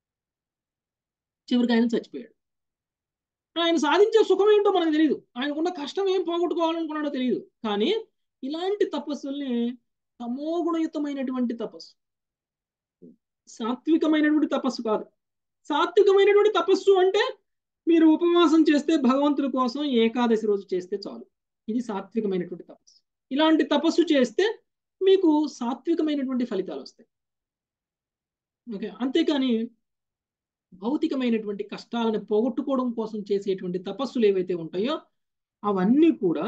చివరికి ఆయన చచ్చిపోయాడు ఆయన సాధించే సుఖం ఏంటో మనకు తెలియదు ఆయనకున్న కష్టం ఏం పోగొట్టుకోవాలనుకున్నాడో తెలియదు కానీ ఇలాంటి తపస్సుల్ని తమోగుణయుతమైనటువంటి తపస్సు సాత్వికమైనటువంటి తపస్సు కాదు సాత్వికమైనటువంటి తపస్సు అంటే మీరు ఉపవాసం చేస్తే భగవంతుడి కోసం ఏకాదశి రోజు చేస్తే చాలు ఇది సాత్వికమైనటువంటి తపస్సు ఇలాంటి తపస్సు చేస్తే మీకు సాత్వికమైనటువంటి ఫలితాలు వస్తాయి ఓకే అంతేకాని భౌతికమైనటువంటి కష్టాలను పోగొట్టుకోవడం కోసం చేసేటువంటి తపస్సులు ఏవైతే ఉంటాయో అవన్నీ కూడా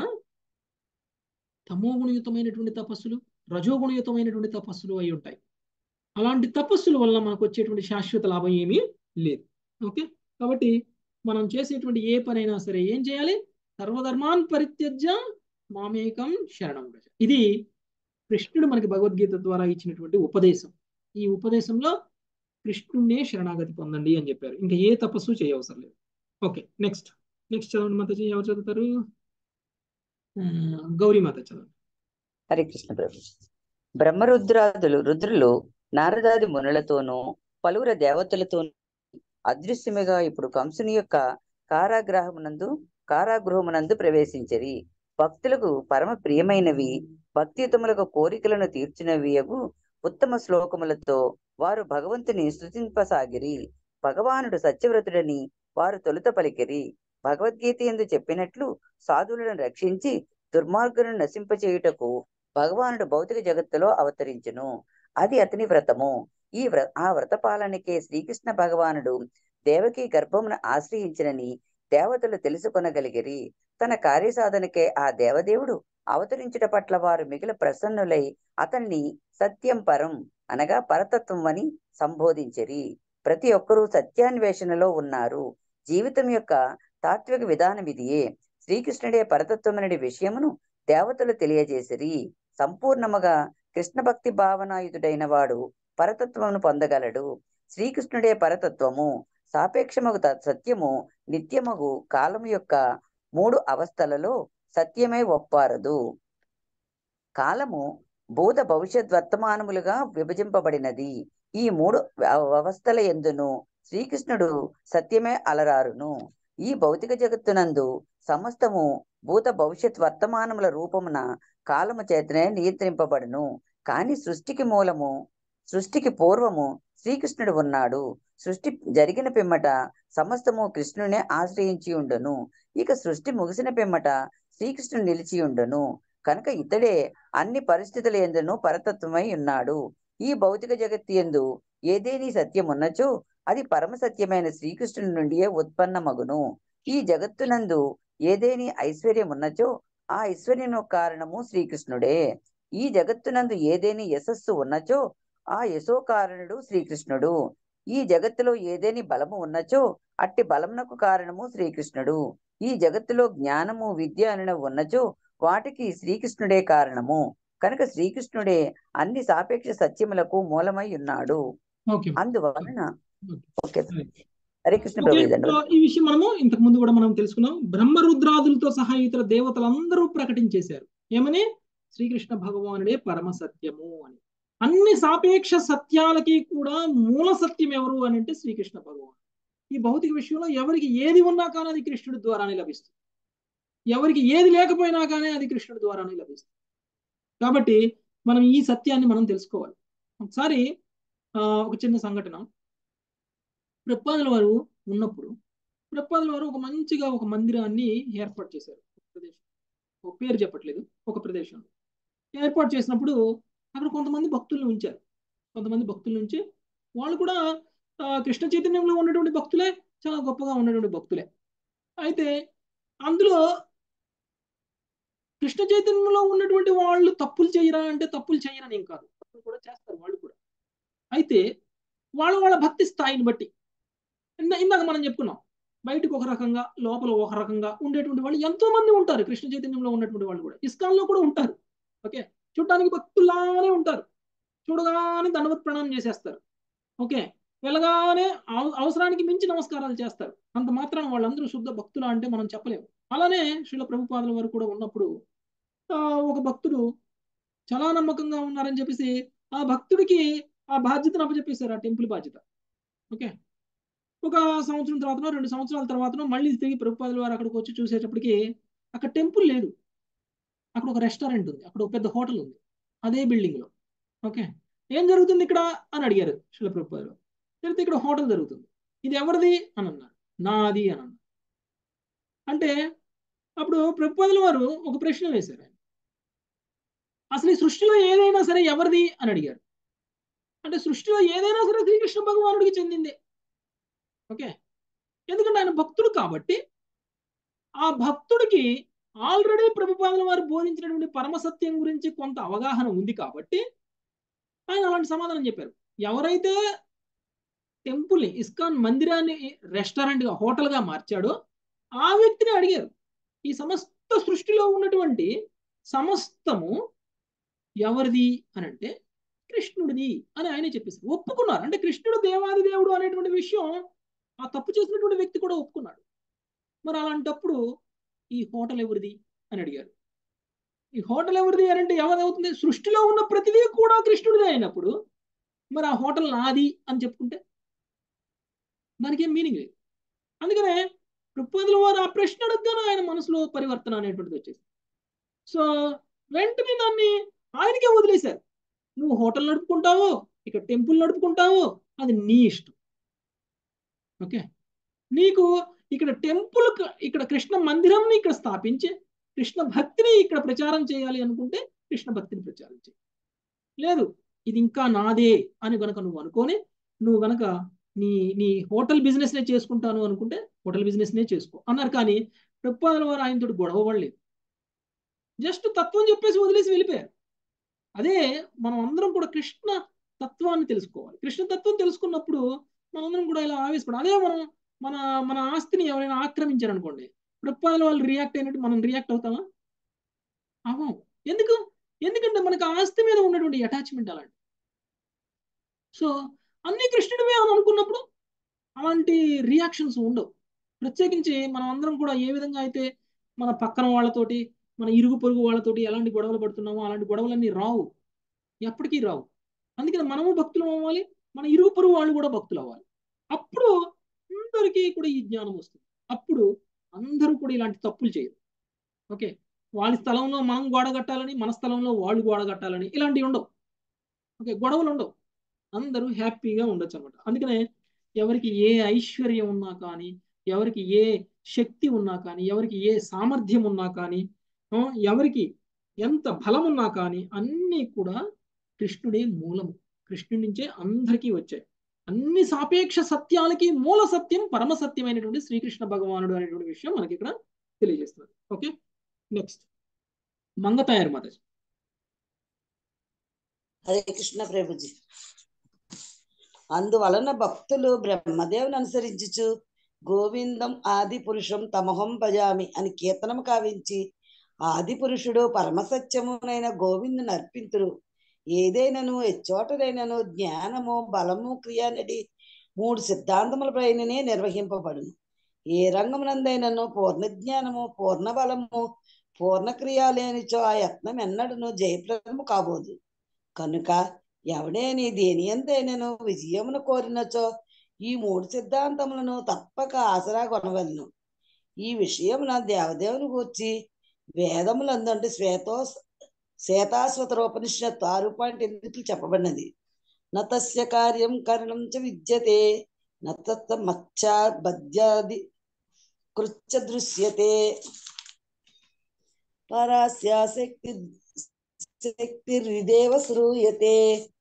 తమోగుణయుతమైనటువంటి తపస్సులు రజోగుణయుతమైనటువంటి తపస్సులు అయి ఉంటాయి అలాంటి తపస్సుల వల్ల మనకు వచ్చేటువంటి శాశ్వత లాభం ఏమీ లేదు ఓకే కాబట్టి మనం చేసేటువంటి ఏ పనైనా సరే ఏం చేయాలి సర్వధర్మాన్ పరిత్యజ్య మామేకం శరణం వ్రజ ఇది కృష్ణుడు మనకి భగవద్గీత ద్వారా ఇచ్చినటువంటి ఉపదేశం ఈ ఉపదేశంలో కృష్ణుడినే శరణాగతి పొందండి అని చెప్పారు ఇంకా ఏ తపస్సు చేయవసరం లేదు ఓకే నెక్స్ట్ నెక్స్ట్ చదవండి మాతాజీ ఎవరు చదువుతారు ఆ, గౌరీ మాత చదవండి హరే కృష్ణ ప్రభు బ్రహ్మరుద్రాదులు రుద్రులు నారదాది మునులతోనూ పలువురు దేవతలతోనూ అదృశ్యముగా ఇప్పుడు కంసుని యొక్క కారాగ్రహమునందు కారాగృహమునందు ప్రవేశించరి భక్తులకు పరమ ప్రియమైనవి భక్తియుతములకు కోరికలను తీర్చినవియగు ఉత్తమ శ్లోకములతో వారు భగవంతుని స్తుతింపసాగిరి భగవానుడు సత్యవ్రతుడని వారు తొలుత పలికిరి భగవద్గీత ఎందు చెప్పినట్లు సాధువులను రక్షించి దుర్మార్గులను నశింపచేయుటకు భగవానుడు భౌతిక జగత్తులో అవతరించును అది అతని వ్రతము ఈ వ్ర ఆ వ్రత పాలనకే శ్రీకృష్ణ భగవానుడు దేవకి గర్భమును ఆశ్రయించినని దేవతలు తెలుసుకొనగలిగిరి తన కార్యసాధనకే ఆ దేవదేవుడు అవతరించుట పట్ల వారు మిగిలిన ప్రసన్నులై అతన్ని సత్యం పరం అనగా పరతత్వం అని సంబోధించిరి ప్రతి ఒక్కరూ సత్యాన్వేషణలో ఉన్నారు జీవితం యొక్క తాత్విక విధానం ఇదియే శ్రీకృష్ణుడే పరతత్వమనడి విషయమును దేవతలు తెలియజేసిరి సంపూర్ణముగా కృష్ణ భక్తి భావనాయుతుడైన వాడు పరతత్వమును పొందగలడు శ్రీకృష్ణుడే పరతత్వము సాపేక్షమగు త- సత్యము నిత్యమగు కాలము యొక్క మూడు అవస్థలలో సత్యమే ఒప్పారదు కాలము భూత భవిష్యత్ వర్తమానములుగా విభజింపబడినది ఈ మూడు అవ- అవస్థల ఎందును శ్రీకృష్ణుడు సత్యమే అలరారును ఈ భౌతిక జగత్తునందు సమస్తము భూత భవిష్యత్ వర్తమానముల రూపమున కాలము చేతనే నియంత్రింపబడును కాని సృష్టికి మూలము సృష్టికి పూర్వము శ్రీకృష్ణుడు ఉన్నాడు సృష్టి జరిగిన పిమ్మట సమస్తము కృష్ణునే ఆశ్రయించి ఉండును ఇక సృష్టి ముగిసిన పిమ్మట శ్రీకృష్ణుడు నిలిచి ఉండును కనుక ఇతడే అన్ని పరిస్థితుల ఎందును పరతత్వమై ఉన్నాడు ఈ భౌతిక జగత్తు ఎందు ఏదేని సత్యం ఉన్నచో అది పరమ సత్యమైన శ్రీకృష్ణుని నుండియే ఉత్పన్నమగును ఈ జగత్తునందు ఏదేని ఐశ్వర్యం ఉన్నచో ఆ ఐశ్వర్యం కారణము శ్రీకృష్ణుడే ఈ జగత్తునందు ఏదేని యశస్సు ఉన్నచో ఆ యశో కారణుడు శ్రీకృష్ణుడు ఈ జగత్తులో ఏదేని బలము ఉన్నచో అట్టి బలమునకు కారణము శ్రీకృష్ణుడు ఈ జగత్తులో జ్ఞానము విద్య అను ఉన్నచో వాటికి శ్రీకృష్ణుడే కారణము కనుక శ్రీకృష్ణుడే అన్ని సాపేక్ష సత్యములకు మూలమై ఉన్నాడు ఓకే అందువలన okay Right. Hare Krishna okay ప్రభు ఇదండి సో ఈ విషయం మనము ఇంతకు ముందు కూడా మనం తెలుసుకున్నాం బ్రహ్మరుద్రాదులతో సహా ఇతర దేవతలందరూ ప్రకటించేశారు ఏమని శ్రీకృష్ణ భగవానుడే పరమ సత్యము అని అన్ని సాపేక్ష సత్యాలకి కూడా మూల సత్యం ఎవరు అని అంటే శ్రీకృష్ణ భగవాన్ ఈ భౌతిక విషయంలో ఎవరికి ఏది ఉన్నా కానీ అది కృష్ణుడి ద్వారానే లభిస్తుంది ఎవరికి ఏది లేకపోయినా కానీ అది కృష్ణుడి ద్వారానే లభిస్తుంది కాబట్టి మనం ఈ సత్యాన్ని మనం తెలుసుకోవాలి ఒకసారి ఆ, ఒక చిన్న సంఘటన ప్రపాదుల వారు ఉన్నప్పుడు ప్రపాదుల వారు ఒక మంచిగా ఒక మందిరాన్ని ఏర్పాటు చేశారు ఒక ప్రదేశం ఒక పేరు చెప్పట్లేదు ఒక ప్రదేశంలో ఏర్పాటు చేసినప్పుడు అక్కడ కొంతమంది భక్తులను ఉంచారు కొంతమంది భక్తుల నుంచి వాళ్ళు కూడా ఆ, కృష్ణ చైతన్యంలో ఉన్నటువంటి భక్తులే చాలా గొప్పగా ఉన్నటువంటి భక్తులే అయితే అందులో కృష్ణ చైతన్యంలో ఉన్నటువంటి వాళ్ళు తప్పులు చేయరా అంటే తప్పులు చేయరని ఏం కాదు తప్పులు కూడా చేస్తారు వాళ్ళు కూడా అయితే వాళ్ళ వాళ్ళ భక్తి స్థాయిని బట్టి ఇందా ఇందాక మనం చెప్పుకున్నాం బయటకు ఒక రకంగా లోపల ఒక రకంగా ఉండేటువంటి వాళ్ళు ఎంతో మంది ఉంటారు కృష్ణ చైతన్యంలో ఉన్నటువంటి వాళ్ళు కూడా ఇస్కాన్లో కూడా ఉంటారు ఓకే చూడటానికి భక్తులానే ఉంటారు చూడగానే దండవత్ ప్రణామం చేసేస్తారు ఓకే వెళ్ళగానే అవ- అవసరానికి మించి నమస్కారాలు చేస్తారు అంత మాత్రాన వాళ్ళందరూ శుద్ధ భక్తులా అంటే మనం చెప్పలేము అలానే శ్రీల ప్రభుపాదుల వారు కూడా ఉన్నప్పుడు ఆ, ఒక భక్తుడు చాలా నమ్మకంగా ఉన్నారని చెప్పేసి ఆ భక్తుడికి ఆ బాధ్యతను అప్పచెప్పేశారు ఆ టెంపుల్ బాధ్యత ఓకే ఒక సంవత్సరం తర్వాతనో రెండు సంవత్సరాల తర్వాతనో మళ్ళీ తిరిగి ప్రభుపాదుల వారు అక్కడికి వచ్చి చూసేటప్పటికి అక్కడ టెంపుల్ లేదు అక్కడ ఒక రెస్టారెంట్ ఉంది అక్కడ ఒక పెద్ద హోటల్ ఉంది అదే బిల్డింగ్ లో ఓకే ఏం జరుగుతుంది ఇక్కడ అని అడిగారు శిల ప్రభుపాదులు తెలిస్తే ఇక్కడ హోటల్ జరుగుతుంది ఇది ఎవరిది అని అన్నారు నాది అని అన్నారు అంటే అప్పుడు ప్రభుపాదుల వారు ఒక ప్రశ్న వేశారు ఆయన అసలు ఈ సృష్టిలో ఏదైనా సరే ఎవరిది అని అడిగారు అంటే సృష్టిలో ఏదైనా సరే శ్రీకృష్ణ భగవానుడికి చెందిందే ఓకే ఎందుకంటే ఆయన భక్తుడు కాబట్టి ఆ భక్తుడికి ఆల్రెడీ ప్రభుపాదుల వారు బోధించినటువంటి పరమసత్యం గురించి కొంత అవగాహన ఉంది కాబట్టి ఆయన అలాంటి సమాధానం చెప్పారు ఎవరైతే టెంపుల్ ఇస్కాన్ మందిరాన్ని రెస్టారెంట్ గా హోటల్ గా మార్చాడో ఆ వ్యక్తిని అడిగారు ఈ సమస్త సృష్టిలో ఉన్నటువంటి సమస్తము ఎవరిది అని అంటే కృష్ణుడిది అని ఆయనే చెప్పేసి ఒప్పుకున్నారు అంటే కృష్ణుడు దేవాది దేవుడు అనేటువంటి విషయం ఆ తప్పు చేసినటువంటి వ్యక్తి కూడా ఒప్పుకున్నాడు మరి అలాంటప్పుడు ఈ హోటల్ ఎవరిది అని అడిగారు ఈ హోటల్ ఎవరిది అని అంటే ఎవరవుతుంది సృష్టిలో ఉన్న ప్రతిదీ కూడా కృష్ణుడిదే అయినప్పుడు మరి ఆ హోటల్ నాది అని చెప్పుకుంటే దానికి ఏం మీనింగ్ లేదు అందుకనే ప్రపోజల్ వారు ఆ ప్రశ్న అడగగానే ఆయన మనసులో పరివర్తన అనేటువంటిది వచ్చేసి సో వెంటనే దాన్ని ఆయనకే వదిలేశారు నువ్వు హోటల్ నడుపుకుంటావో ఇక్కడ టెంపుల్ నడుపుకుంటావో అది నీ ఇష్టం ఓకే నీకు ఇక్కడ టెంపుల్ ఇక్కడ కృష్ణ మందిరంని ఇక్కడ స్థాపించి కృష్ణ భక్తిని ఇక్కడ ప్రచారం చేయాలి అనుకుంటే కృష్ణ భక్తిని ప్రచారం చేయి లేదు ఇది ఇంకా నాదే అని గనక నువ్వు అనుకొని నువ్వు గనక నీ నీ హోటల్ బిజినెస్ నే చేసుకుంటాను అనుకుంటే హోటల్ బిజినెస్ నే చేసుకో అన్నారు కానీ ప్రభుపాదుల వారు ఆయనతో గొడవ పడలేదు జస్ట్ తత్వం చెప్పేసి వదిలేసి వెళ్ళిపోయారు అదే మనం అందరం కూడా కృష్ణ తత్వాన్ని తెలుసుకోవాలి కృష్ణ తత్వం తెలుసుకున్నప్పుడు మనందరం కూడా ఇలా ఆవేశపడం అదే మనం మన మన ఆస్తిని ఎవరైనా ఆక్రమించారనుకోండి ప్రభుపాదుల వాళ్ళు రియాక్ట్ అయినట్టు మనం రియాక్ట్ అవుతామా అవ్వం ఎందుకు ఎందుకంటే మనకు ఆ ఆస్తి మీద ఉన్నటువంటి అటాచ్మెంట్ అలాంటి సో అన్ని కృష్ణుడివే అని అనుకున్నప్పుడు అలాంటి రియాక్షన్స్ ఉండవు ప్రత్యేకించి మనం అందరం కూడా ఏ విధంగా అయితే మన పక్కన వాళ్ళతోటి మన ఇరుగు పొరుగు వాళ్ళతోటి ఎలాంటి గొడవలు పడుతున్నామో అలాంటి గొడవలన్నీ రావు ఎప్పటికీ రావు అందుకని మనము భక్తులు అవ్వాలి మన ఇరుగు పొరుగు వాళ్ళు కూడా భక్తులు అవ్వాలి అప్పుడు అందరికీ కూడా ఈ జ్ఞానం వస్తుంది అప్పుడు అందరూ కూడా ఇలాంటి తప్పులు చేయరు ఓకే వాళ్ళ స్థలంలో మనం గోడ కట్టాలని మన స్థలంలో వాళ్ళు గోడ కట్టాలని ఇలాంటివి ఉండవు ఓకే గొడవలు ఉండవు అందరూ హ్యాపీగా ఉండొచ్చు అనమాట అందుకనే ఎవరికి ఏ ఐశ్వర్యం ఉన్నా కానీ ఎవరికి ఏ శక్తి ఉన్నా కానీ ఎవరికి ఏ సామర్థ్యం ఉన్నా కానీ ఆ, ఎవరికి ఎంత బలం ఉన్నా కానీ అన్నీ కూడా కృష్ణుడే మూలము కృష్ణుడి నుంచే అందరికీ వచ్చాయి అన్ని సాపేక్ష సత్యాలకి మూల సత్యం పరమ సత్యమైనటువంటి శ్రీకృష్ణ భగవానుడు అనేటువంటి విషయం మనకి ఇక్కడ తెలియజేస్తున్నారు ఓకే నెక్స్ట్ మంగతాయర్ మాతాజీ హరే కృష్ణ ప్రభుజీ అందువలన భక్తులు బ్రహ్మదేవుని అనుసరించుచు గోవిందం ఆది పురుషం తమహం భజామి అని కీర్తనం కావించి ఆది పురుషుడు పరమసత్యమునైన గోవిందుని అర్పింతురు ఏదైనను ఎచ్చోటనైనను జ్ఞానము బలము క్రియానడి మూడు సిద్ధాంతములపైననే నిర్వహింపబడును ఏ రంగమునందైనను పూర్ణ జ్ఞానము పూర్ణ బలము పూర్ణ క్రియ లేనిచో ఆ యత్నం ఎన్నడను జయప్రదము కాబోదు కనుక ఎవడేని దేని ఎంతైనను విజయమును కోరినచో ఈ మూడు సిద్ధాంతములను తప్పక ఆసరా కొనవలను ఈ విషయం నా దేవదేవుని గూర్చి వేదములందు అంటే శ్వేతో శ్వేతాశ్వతరోపనిషత్తు ఆరు పాయింట్ ఎనిమిది చెప్పబడినది నతస్య కార్యం కరణం చ విద్యతే నతత్త మచ్చా బద్యాది కృత్య దృశ్యతే పరాస్య శక్తి శక్తిర్విదేవ శ్రూయతే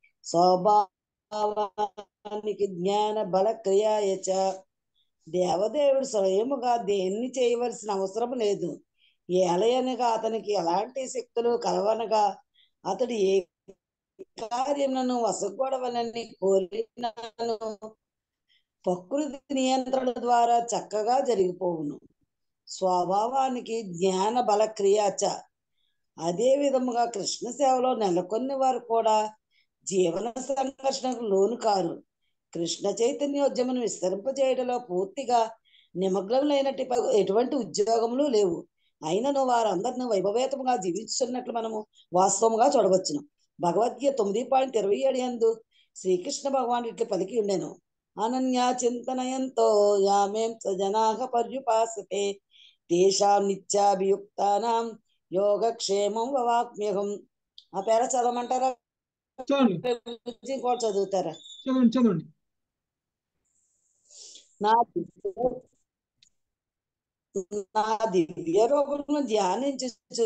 స్వభావానికి జ్ఞాన బల క్రియాయ చ దేవదేవుడు స్వయముగా దేన్ని చేయవలసిన అవసరం లేదు ఏలయనగా అతనికి ఎలాంటి శక్తులు కలవనగా అతడు ఏ కార్యములను వసగొడవలని కోరినాను ప్రకృతి నియంత్రణ ద్వారా చక్కగా జరిగిపోవును స్వభావానికి జ్ఞాన బల క్రియాచ అదే విధముగా కృష్ణ సేవలో నెలకొన్న వారు కూడా జీవన సంఘర్షణకు లోను కారు కృష్ణ చైతన్యోద్యమను విస్తరింపజేయడంలో పూర్తిగా నిమగ్నములైనట్టు ఎటువంటి ఉద్యోగములు లేవు అయినను వారందరిని వైభవేతముగా జీవిస్తున్నట్లు మనము వాస్తవముగా చూడవచ్చును భగవద్గీత తొమ్మిది పాయింట్ ఇరవై ఏడు ఎందు శ్రీకృష్ణ భగవాన్ ఇట్లు పలికి ఉండెను అనన్యా చింతనయంతో యామేం స జనాహ పర్యుపాసతే తేషాం నిత్యాభియుక్తానాం యోగక్షేమం వవాక్మ్యహం ఆ పేర చదవమంటారా చదవండి ఇంకోటి చదువుతారా చదవండి చదవండి నా దివ్య- నా దివ్య రూపమును ధ్యానించు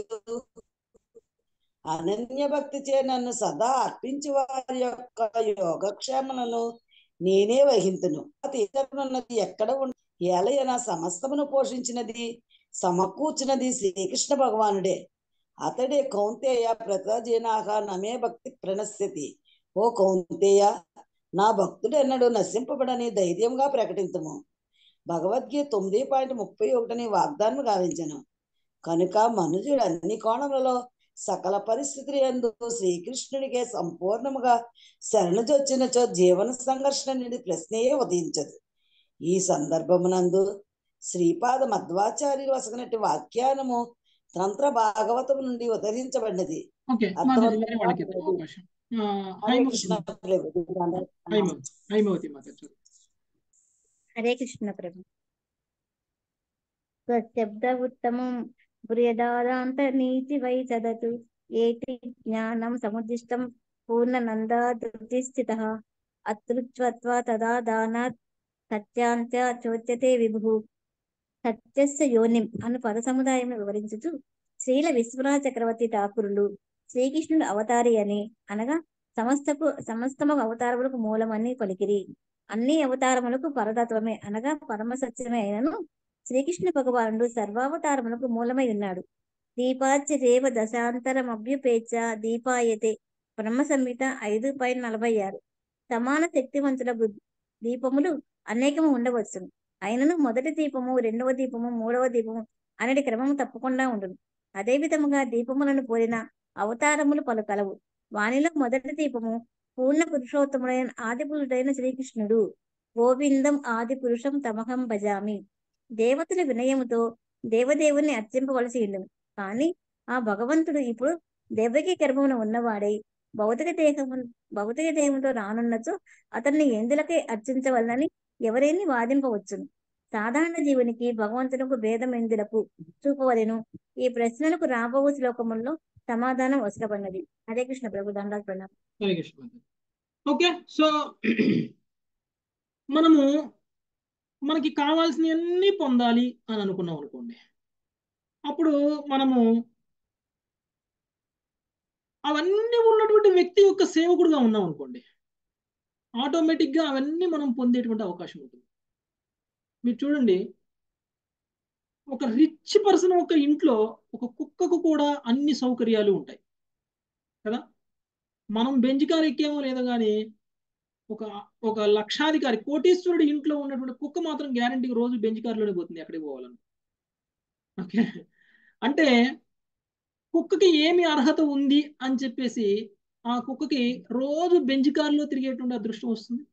అనన్య భక్తి చే నన్ను సదా అర్పించి వారి యొక్క యోగక్షేమలను నేనే వహింతును ఇతరున్నది ఎక్కడ ఉండి ఏలయన సమస్తమును పోషించినది సమకూర్చినది శ్రీకృష్ణ భగవానుడే అతడే కౌంతేయ ప్రతజనాహ నమే భక్తి ప్రణశ్యతి ఓ కౌంతేయ నా భక్తుడు ఎన్నడూ నశింపబడని ధైర్యంగా ప్రకటింతుము భగవద్గీత తొమ్మిది పాయింట్ ముప్పై ఒకటిని వాగ్దానం గావించను కనుక మనుజుడు అన్ని కోణములలో సకల పరిస్థితులు ఎందు శ్రీకృష్ణుడికే సంపూర్ణముగా శరణుజొచ్చినచో జీవన సంఘర్షణ నుండి ప్రశ్నయే ఉదయించదు ఈ సందర్భమునందు శ్రీపాద మధ్వాచార్యులు వసగినట్టు వాక్యానము తంత్ర భాగవతం నుండి ఉదరించబడినది ఓకే మాతాజీ వేరే వాళ్ళకి ఇద్దాం అవకాశం ఆ, హరే హైమవతి కృష్ణ ప్రభు. హైమవతి హైమవతి మాత చదువు. హరే కృష్ణ ప్రభు స్వశబ్ద ఉత్తమం బృహదాదాంత నీతి వై చదతు ఏటి జ్ఞానం సముద్దిష్టం పూర్ణనందా ధృతి స్థిత అతృత్వత్వ తదా దానాత్ సత్యాంత్య చోద్యతే విభు సత్యస్య యోనిం అను పద సముదాయం వివరించుచు శ్రీల విశ్వనాథ చక్రవర్తి ఠాకురులు శ్రీకృష్ణుడు అవతారి అని అనగా సమస్తకు సమస్తము అవతారములకు మూలమని పలికిరి అన్ని అవతారములకు పరతత్వమే అనగా పరమ సత్యమే అయినను శ్రీకృష్ణ భగవానుడు సర్వావతారములకు మూలమై ఉన్నాడు దీపాచ్య రేవ దశాంతరమభ్యుపేచ దీపాయతే బ్రహ్మ సంహిత ఐదు పై నలభై ఆరు సమాన శక్తివంతుల బు- దీపములు అనేకము ఉండవచ్చును అయినను మొదటి దీపము రెండవ దీపము మూడవ దీపము అనేది క్రమము తప్పకుండా ఉండును అదే విధముగా దీపములను పోలిన అవతారములు పలు కలవు వానిలో మొదటి దీపము పూర్ణ పురుషోత్తముడైన ఆది పురుషుడైన శ్రీకృష్ణుడు గోవిందం ఆది పురుషం తమహం భజామి దేవతల వినయముతో దేవదేవుని అర్చింపవలసి ఉండను కానీ ఆ భగవంతుడు ఇప్పుడు దేవకి గర్భమున ఉన్నవాడై భౌతిక దేహము భౌతిక దేహంతో రానున్నచో అతన్ని ఎందులకై అర్చించవలనని ఎవరైనా వాదింపవచ్చును సాధారణ జీవునికి భగవంతునికి భేదం ఎందులకు చూపవలెను ఈ ప్రశ్నలకు రాబోవు శ్లోకముల్లో సమాధానం వసలబడినది హరే కృష్ణ ప్రభు దండాలు ప్రణామం హరే కృష్ణ మాతాజీ. ఓకే సో మనము మనకి కావాల్సినవన్నీ పొందాలి అని అనుకున్నాం అనుకోండి అప్పుడు మనము అవన్నీ ఉన్నటువంటి వ్యక్తి యొక్క సేవకుడుగా ఉన్నాం అనుకోండి ఆటోమేటిక్గా అవన్నీ మనం పొందేటువంటి అవకాశం ఉంటుంది మీరు చూడండి ఒక రిచ్ పర్సన్ ఒక ఇంట్లో ఒక కుక్కకు కూడా అన్ని సౌకర్యాలు ఉంటాయి కదా మనం బెంచ్ కార్ ఎక్కేమో లేదో కానీ ఒక ఒక లక్షాధికారి కోటీశ్వరుడి ఇంట్లో ఉన్నటువంటి కుక్క మాత్రం గ్యారంటీకి రోజు బెంచ్ కార్లోనే పోతుంది ఎక్కడికి పోవాలని ఓకే అంటే కుక్కకి ఏమి అర్హత ఉంది అని చెప్పేసి ఆ కుక్కకి రోజు బెంచ్ కార్లో తిరిగేటువంటి అదృష్టం వస్తుంది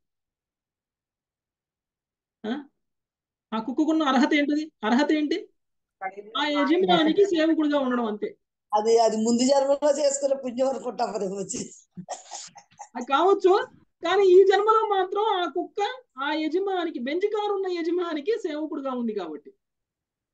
ఆ? ఆ కుక్కకున్న అర్హత ఏంటిది అర్హత ఏంటి ఆ యజమానికి సేవకుడుగా ఉండడం అంతే అది అది ముందు జన్మలో చేసుకున్న పుణ్యం అనుకుంటా మరి వచ్చి అది కావచ్చు కానీ ఈ జన్మలో మాత్రం ఆ కుక్క ఆ యజమానికి బెంచ్ కారు ఉన్న యజమానికి సేవకుడుగా ఉంది కాబట్టి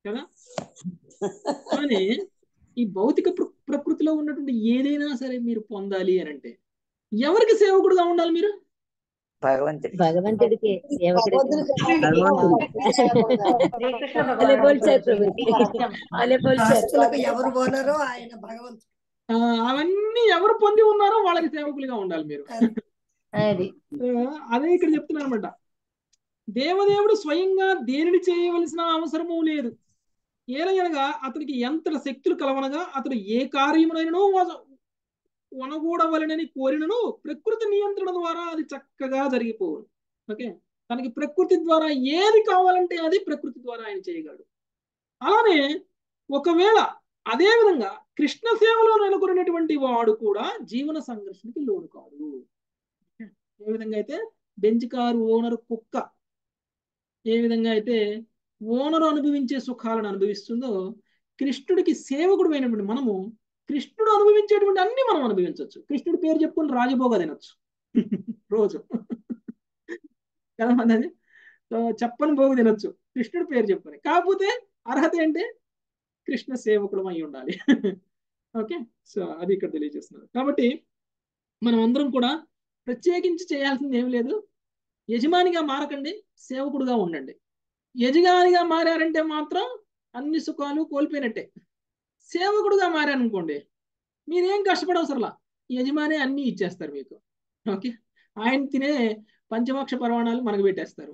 కదా కానీ ఈ భౌతిక ప్ర- ప్రకృతిలో ఉన్నటువంటి ఏదైనా సరే మీరు పొందాలి అని అంటే ఎవరికి సేవకుడుగా ఉండాలి మీరు భగవంతుడి భగవంతుడికి సేవకుడికి భగవంతుడికి శ్రీకృష్ణ అలే భగవానుడు పోల్చారు ప్రభుజీ అలే పోల్చారు ఆస్తులకు ఎవరు పోనారో ఆయన భగవంతుడు ఆ, అవన్నీ ఎవరు పొంది ఉన్నారో వాళ్ళకి సేవకులుగా ఉండాలి మీరు అది ఆ, అదే ఇక్కడ చెప్తున్నాను అనమాట దేవదేవుడు స్వయంగా దేనిని చేయవలసిన అవసరము లేదు ఏలయనగా అతనికి ఎంత శక్తులు కలవనగా అతడు ఏ కార్యమునైనను వ- వనగూడవలనని కోరినను ప్రకృతి నియంత్రణ ద్వారా అది చక్కగా జరిగిపోవు ఓకే తనకి ప్రకృతి ద్వారా ఏది కావాలంటే అది ప్రకృతి ద్వారా ఆయన చేయగలడు అలానే ఒకవేళ అదే విధంగా కృష్ణ సేవలో నెలకొన్నటువంటి వాడు కూడా జీవన సంఘర్షణకి లోను కాడు ఏ విధంగా అయితే బెంచ్ కారు ఓనర్ కుక్క ఏ విధంగా అయితే ఓనర్ అనుభవించే సుఖాలను అనుభవిస్తుందో కృష్ణుడికి సేవకుడు అయినటువంటి మనము కృష్ణుడు అనుభవించేటువంటి అన్ని మనం అనుభవించవచ్చు కృష్ణుడి పేరు చెప్పుకొని రాజభోగ తినొచ్చు రోజు కదా అది సో చెప్పని భోగు తినొచ్చు కృష్ణుడి పేరు చెప్పుకొని కాకపోతే అర్హత ఏంటి కృష్ణ సేవకుడు అయి ఉండాలి ఓకే సో అది ఇక్కడ తెలియజేస్తున్నారు కాబట్టి మనం అందరం కూడా ప్రత్యేకించి చేయాల్సింది ఏమి లేదు యజమానిగా మారకండి సేవకుడుగా ఉండండి యజమానిగా మారారంటే మాత్రం అన్ని సుఖాలు కోల్పోయినట్టే సేవకుడుగా మారారనుకోండి మీరేం కష్టపడవసరలా యజమాని అన్ని ఇచ్చేస్తారు మీకు ఓకే ఆయన తినే పంచమోక్ష పర్వాణాలు మనకు పెట్టేస్తారు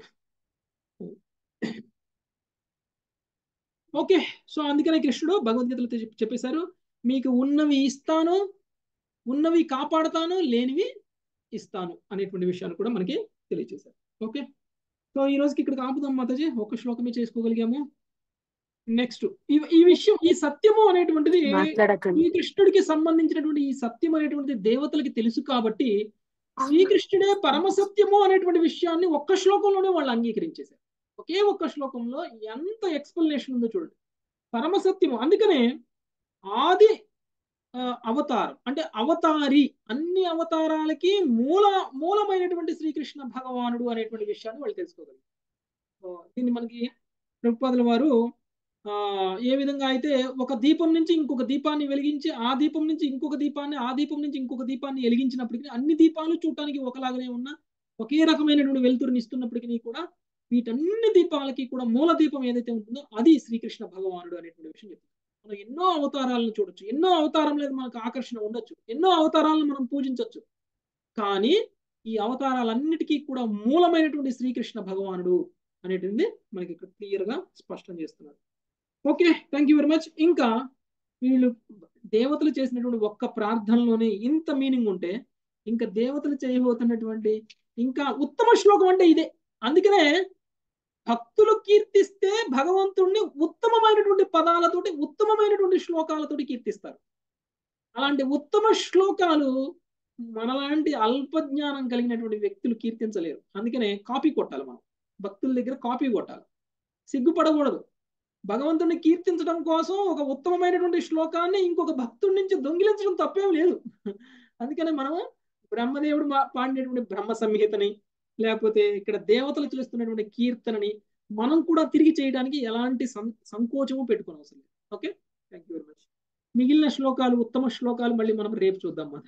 ఓకే సో అందుకనే కృష్ణుడు భగవద్గీతలో చెప్- చెప్పేశారు మీకు ఉన్నవి ఇస్తాను ఉన్నవి కాపాడుతాను లేనివి ఇస్తాను అనేటువంటి విషయాన్ని కూడా మనకి తెలియజేశారు ఓకే సో ఈ రోజుకి ఇక్కడ ఆపుదాం మాతాజీ ఒక శ్లోకమే చేసుకోగలిగాము నెక్స్ట్ ఈ ఈ విషయం ఈ సత్యము అనేటువంటిది మాట్లాడకండి శ్రీకృష్ణుడికి సంబంధించినటువంటి ఈ సత్యం అనేటువంటిది దేవతలకి తెలుసు కాబట్టి శ్రీకృష్ణుడే పరమ సత్యము అనేటువంటి విషయాన్ని ఒక్క శ్లోకంలోనే వాళ్ళు అంగీకరించేశారు ఒకే ఒక్క శ్లోకంలో ఎంత ఎక్స్ప్లెనేషన్ ఉందో చూడండి పరమ సత్యము అందుకనే ఆది ఆ, అవతారం అంటే అవతారి అన్ని అవతారాలకి మూల మూలమైనటువంటి శ్రీకృష్ణ భగవానుడు అనేటువంటి విషయాన్ని వాళ్ళు తెలుసుకోగలిగారు సో దీన్ని మనకి ప్రభుపాదుల వారు ఆ ఏ విధంగా అయితే ఒక దీపం నుంచి ఇంకొక దీపాన్ని వెలిగించి ఆ దీపం నుంచి ఇంకొక దీపాన్ని ఆ దీపం నుంచి ఇంకొక దీపాన్ని వెలిగించినప్పటికీ అన్ని దీపాలు చూడటానికి ఒకలాగానే ఉన్న ఒకే రకమైనటువంటి వెలుతురుని ఇస్తున్నప్పటికీ కూడా వీటన్ని దీపాలకి కూడా మూల దీపం ఏదైతే ఉంటుందో అది శ్రీకృష్ణ భగవానుడు అనేటువంటి విషయం చెప్తుంది మనం ఎన్నో అవతారాలను చూడొచ్చు ఎన్నో అవతారం లేదు మనకు ఆకర్షణ ఉండొచ్చు ఎన్నో అవతారాలను మనం పూజించవచ్చు కానీ ఈ అవతారాలన్నిటికీ కూడా మూలమైనటువంటి శ్రీకృష్ణ భగవానుడు అనేటువంటిది మనకి ఇక్కడ క్లియర్ గా స్పష్టం చేస్తున్నారు okay thank you very much ఇంకా వీళ్ళు దేవతలు చేసినటువంటి ఒక్క ప్రార్థనలోనే ఇంత మీనింగ్ ఉంటే ఇంకా దేవతలు చేయబోతున్నటువంటి ఇంకా ఉత్తమ శ్లోకం అంటే ఇదే అందుకనే భక్తులు కీర్తిస్తే భగవంతుణ్ణి ఉత్తమమైనటువంటి పదాలతోటి ఉత్తమమైనటువంటి శ్లోకాలతోటి కీర్తిస్తారు అలాంటి ఉత్తమ శ్లోకాలు మనలాంటి అల్పజ్ఞానం కలిగినటువంటి వ్యక్తులు కీర్తించలేరు అందుకనే కాపీ కొట్టాలి మనం భక్తుల దగ్గర కాపీ కొట్టాలి సిగ్గుపడకూడదు భగవంతుడిని కీర్తించడం కోసం ఒక ఉత్తమమైనటువంటి శ్లోకాన్ని ఇంకొక భక్తుడి నుంచి దొంగిలించడం తప్పేం లేదు అందుకనే మనం బ్రహ్మదేవుడు మా- పాడినటువంటి బ్రహ్మ సంహితని లేకపోతే ఇక్కడ దేవతలు చేస్తున్నటువంటి కీర్తనని మనం కూడా తిరిగి చేయడానికి ఎలాంటి సం- సంకోచము పెట్టుకోని అవసరం లేదు okay thank you very much మిగిలిన శ్లోకాలు ఉత్తమ శ్లోకాలు మళ్ళీ మనం రేపు చూద్దాం మన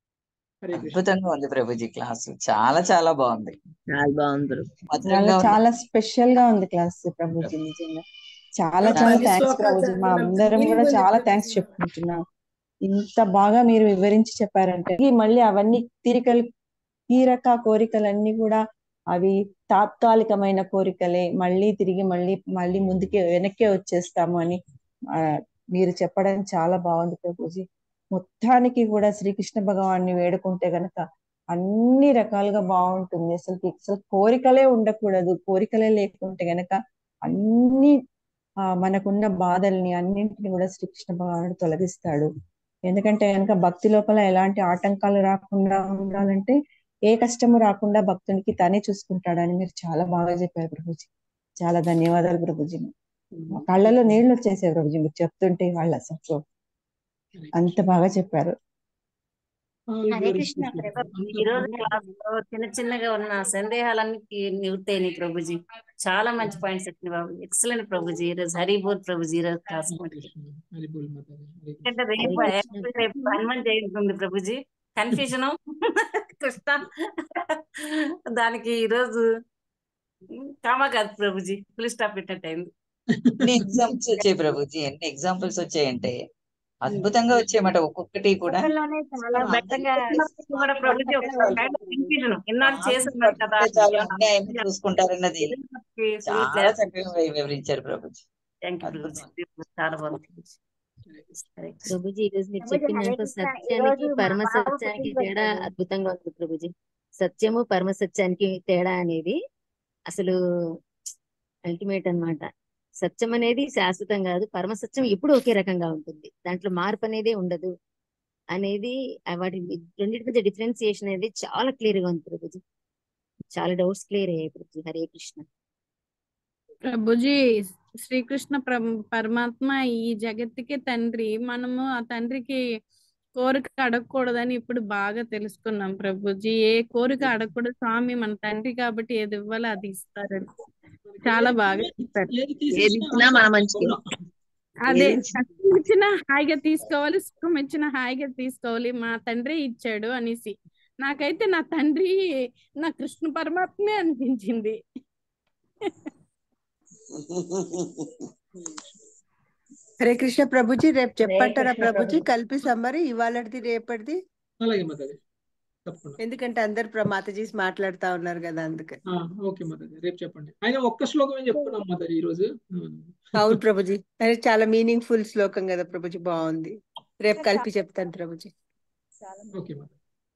హరే కృష్ణ అద్భుతంగా ఉంది ప్రభుజీ క్లాస్ చాలా చాలా బాగుంది చాలా బాగుంది ప్రభు. చాలా మధురంగా ఉంది చాలా స్పెషల్ గా ఉంది క్లాస్ ప్రభుజీ నిజంగా చాలా చాలా చాలా అన్ని థ్యాంక్స్ శ్లోకాలు ప్రభుజీ మా చదివినంత అందరం meaning కూడా ఉంది చాలా ప్రభుజీ. థ్యాంక్స్ చెప్పుకుంటున్నాం ఇంత బాగా మీరు వివరించి చెప్పారంటే ఈ మళ్ళీ అవన్నీ తీరికలు తీరక కోరికలన్నీ కూడా అవి తాత్కాలికమైన కోరికలే మళ్ళీ తిరిగి మళ్ళీ మళ్ళీ ముందుకే వెనక్కే వచ్చేస్తాము అని ఆ, మీరు చెప్పడం చాలా బాగుంది ప్రభుజీ మొత్తానికి కూడా శ్రీకృష్ణ భగవాన్ని వేడుకుంటే గనక అన్ని రకాలుగా బాగుంటుంది అసలు అసలు కోరికలే ఉండకూడదు కోరికలే లేకుంటే గనక అన్ని ఆ మనకున్న బాధల్ని అన్నింటిని కూడా శ్రీకృష్ణ భగవానుడు తొలగిస్తాడు ఎందుకంటే కనుక భక్తి లోపల ఎలాంటి ఆటంకాలు రాకుండా ఉండాలంటే ఏ కష్టము రాకుండా భక్తునికి తనే చూసుకుంటాడని మీరు చాలా బాగా చెప్పారు ప్రభుజీ చాలా ధన్యవాదాలు ప్రభుజీ మా కళ్ళలో నీళ్లు వచ్చేసాయి ప్రభుజీ మీరు చెప్తుంటే వాళ్ళు అసలు అంత బాగా చెప్పారు All is Hare very Krishna good. ప్రభు అంత ఈ రోజు బాగా క్లాస్ లో చిన్న చిన్నగా ఉన్న సందేహాలన్నీ నివృత్తాయి ప్రభుజీ చాలా మంచి పాయింట్స్ వచ్చినాయి బాబు ఎక్సలెంట్ ప్రభుజీ ఈ రోజు హరి బోల్ ప్రభుజీ ఈ రోజు క్లాస్ హరే మనకి కృష్ణ హరి బోల్ మాతాజీ హరే కృష్ణ ఎందుకంటే రేపు హరే కృష్ణ actually రేపు హనుమాన్ జయంతి ఉంది ప్రభుజీ కన్ఫ్యూజన్ కృష్ణ దానికి ఈ రోజు కామా కాదు ప్రభుజీ ఫుల్ స్టాప్ పెట్టినట్టు అయింది ఎన్ని ఎగ్జాంపుల్స్ వచ్చాయి ప్రభుజీ ఎన్ని ఎగ్జాంపుల్స్ వచ్చాయంటే అద్భుతంగా వచ్చాయన్నమాట ఒక్కొక్కటి కూడా లోనే చాలా మనం బెట్టంగా అందరికీ కూడా ప్రభుజీ ఒక kind of confusion ఇన్నాళ్ళు చేస్తున్నారు కదా చాలా అన్ని ఆయన చూసుకుంటారన్నది ఫుల్ చాలా క్లాస్ చక్కగా వివరించారు ప్రభుజీ థ్యాంక్ యూ అద్భుతం ప్రభుజీ చాలా బాగుంది హరే కృష్ణ హరే కృష్ణ. ప్రభుజీ ఈ రోజు మీరు ప్రభుజీ చెప్పిన హరే దాంట్లో కృష్ణ ఈ సత్యానికి రోజు మా పరమ బాబు సత్యానికి పుట్టినరోజు తేడా ప్రభు అద్భుతంగా ఉంది ప్రభుజీ సత్యము పరమ సత్యానికి తేడా అనేది అసలు అల్టిమేట్ అన్నమాట సత్యం అనేది శాశ్వతం కాదు పరమ సత్యం ఎప్పుడు ఒకే రకంగా ఉంటుంది దాంట్లో మార్పు అనేది ఉండదు అనేది ఆ వాటి రెండింటి మధ్య డిఫరెన్సియేషన్ అనేది చాలా క్లియర్ గా ఉంది ప్రభుజీ చాలా డౌట్స్ క్లియర్ అయ్యాయి ప్రభుజీ హరే కృష్ణ ప్రభుజీ శ్రీకృష్ణ ప్ర- పరమాత్మ ఈ జగత్తుకి తండ్రి మనము ఆ తండ్రికి కోరిక అడగకూడదని ఇప్పుడు బాగా తెలుసుకున్నాం ప్రభుజీ ఏ కోరిక అడగకూడదు స్వామి మన తండ్రి కాబట్టి ఏది ఇవ్వాలో అది ఇస్తారని మనకి చాలా ఏది బాగా ఇచ్చినా చెప్పారు ఏది ఏది తీసేసినా ఇచ్చినా మన ఆనందం మంచికి గౌరవం అదే ఏది ఇచ్చినా కష్టం ఇచ్చినా హాయిగా తీసుకోవాలి సుఖం ఇచ్చినా హాయిగా తీసుకోవాలి మా తండ్రి ఇచ్చాడు అనేసి నాకైతే నా తండ్రి నా కృష్ణ పరమాత్మే అనిపించింది హరే కృష్ణ ప్రభుజీ రేపు హరే చెప్పంటారా కృష్ణ ప్రభుజీ ప్రభుజీ కలిపి సమ్మరి ఇవాళది రేపటిది అలాగే మాతాజీ తప్పకుండా ఎందుకంటే అందరు ప్ర- మాతాజీస్ మాట్లాడుతా ఉన్నారు కదా అందుకని ఆ, ఓకే మాతాజీ రేపు చెప్పండి ఆయన ఒక్క శ్లోకమే చెప్పుకున్నాం మాతాజీ ఈ రోజు అవును ప్రభుజీ అది చాలా మీనింగ్ ఫుల్ శ్లోకం కదా ప్రభుజీ బాగుంది రేపు కలిపి చెప్తాను ప్రభుజీ చాలా ఓకే మాతాజీ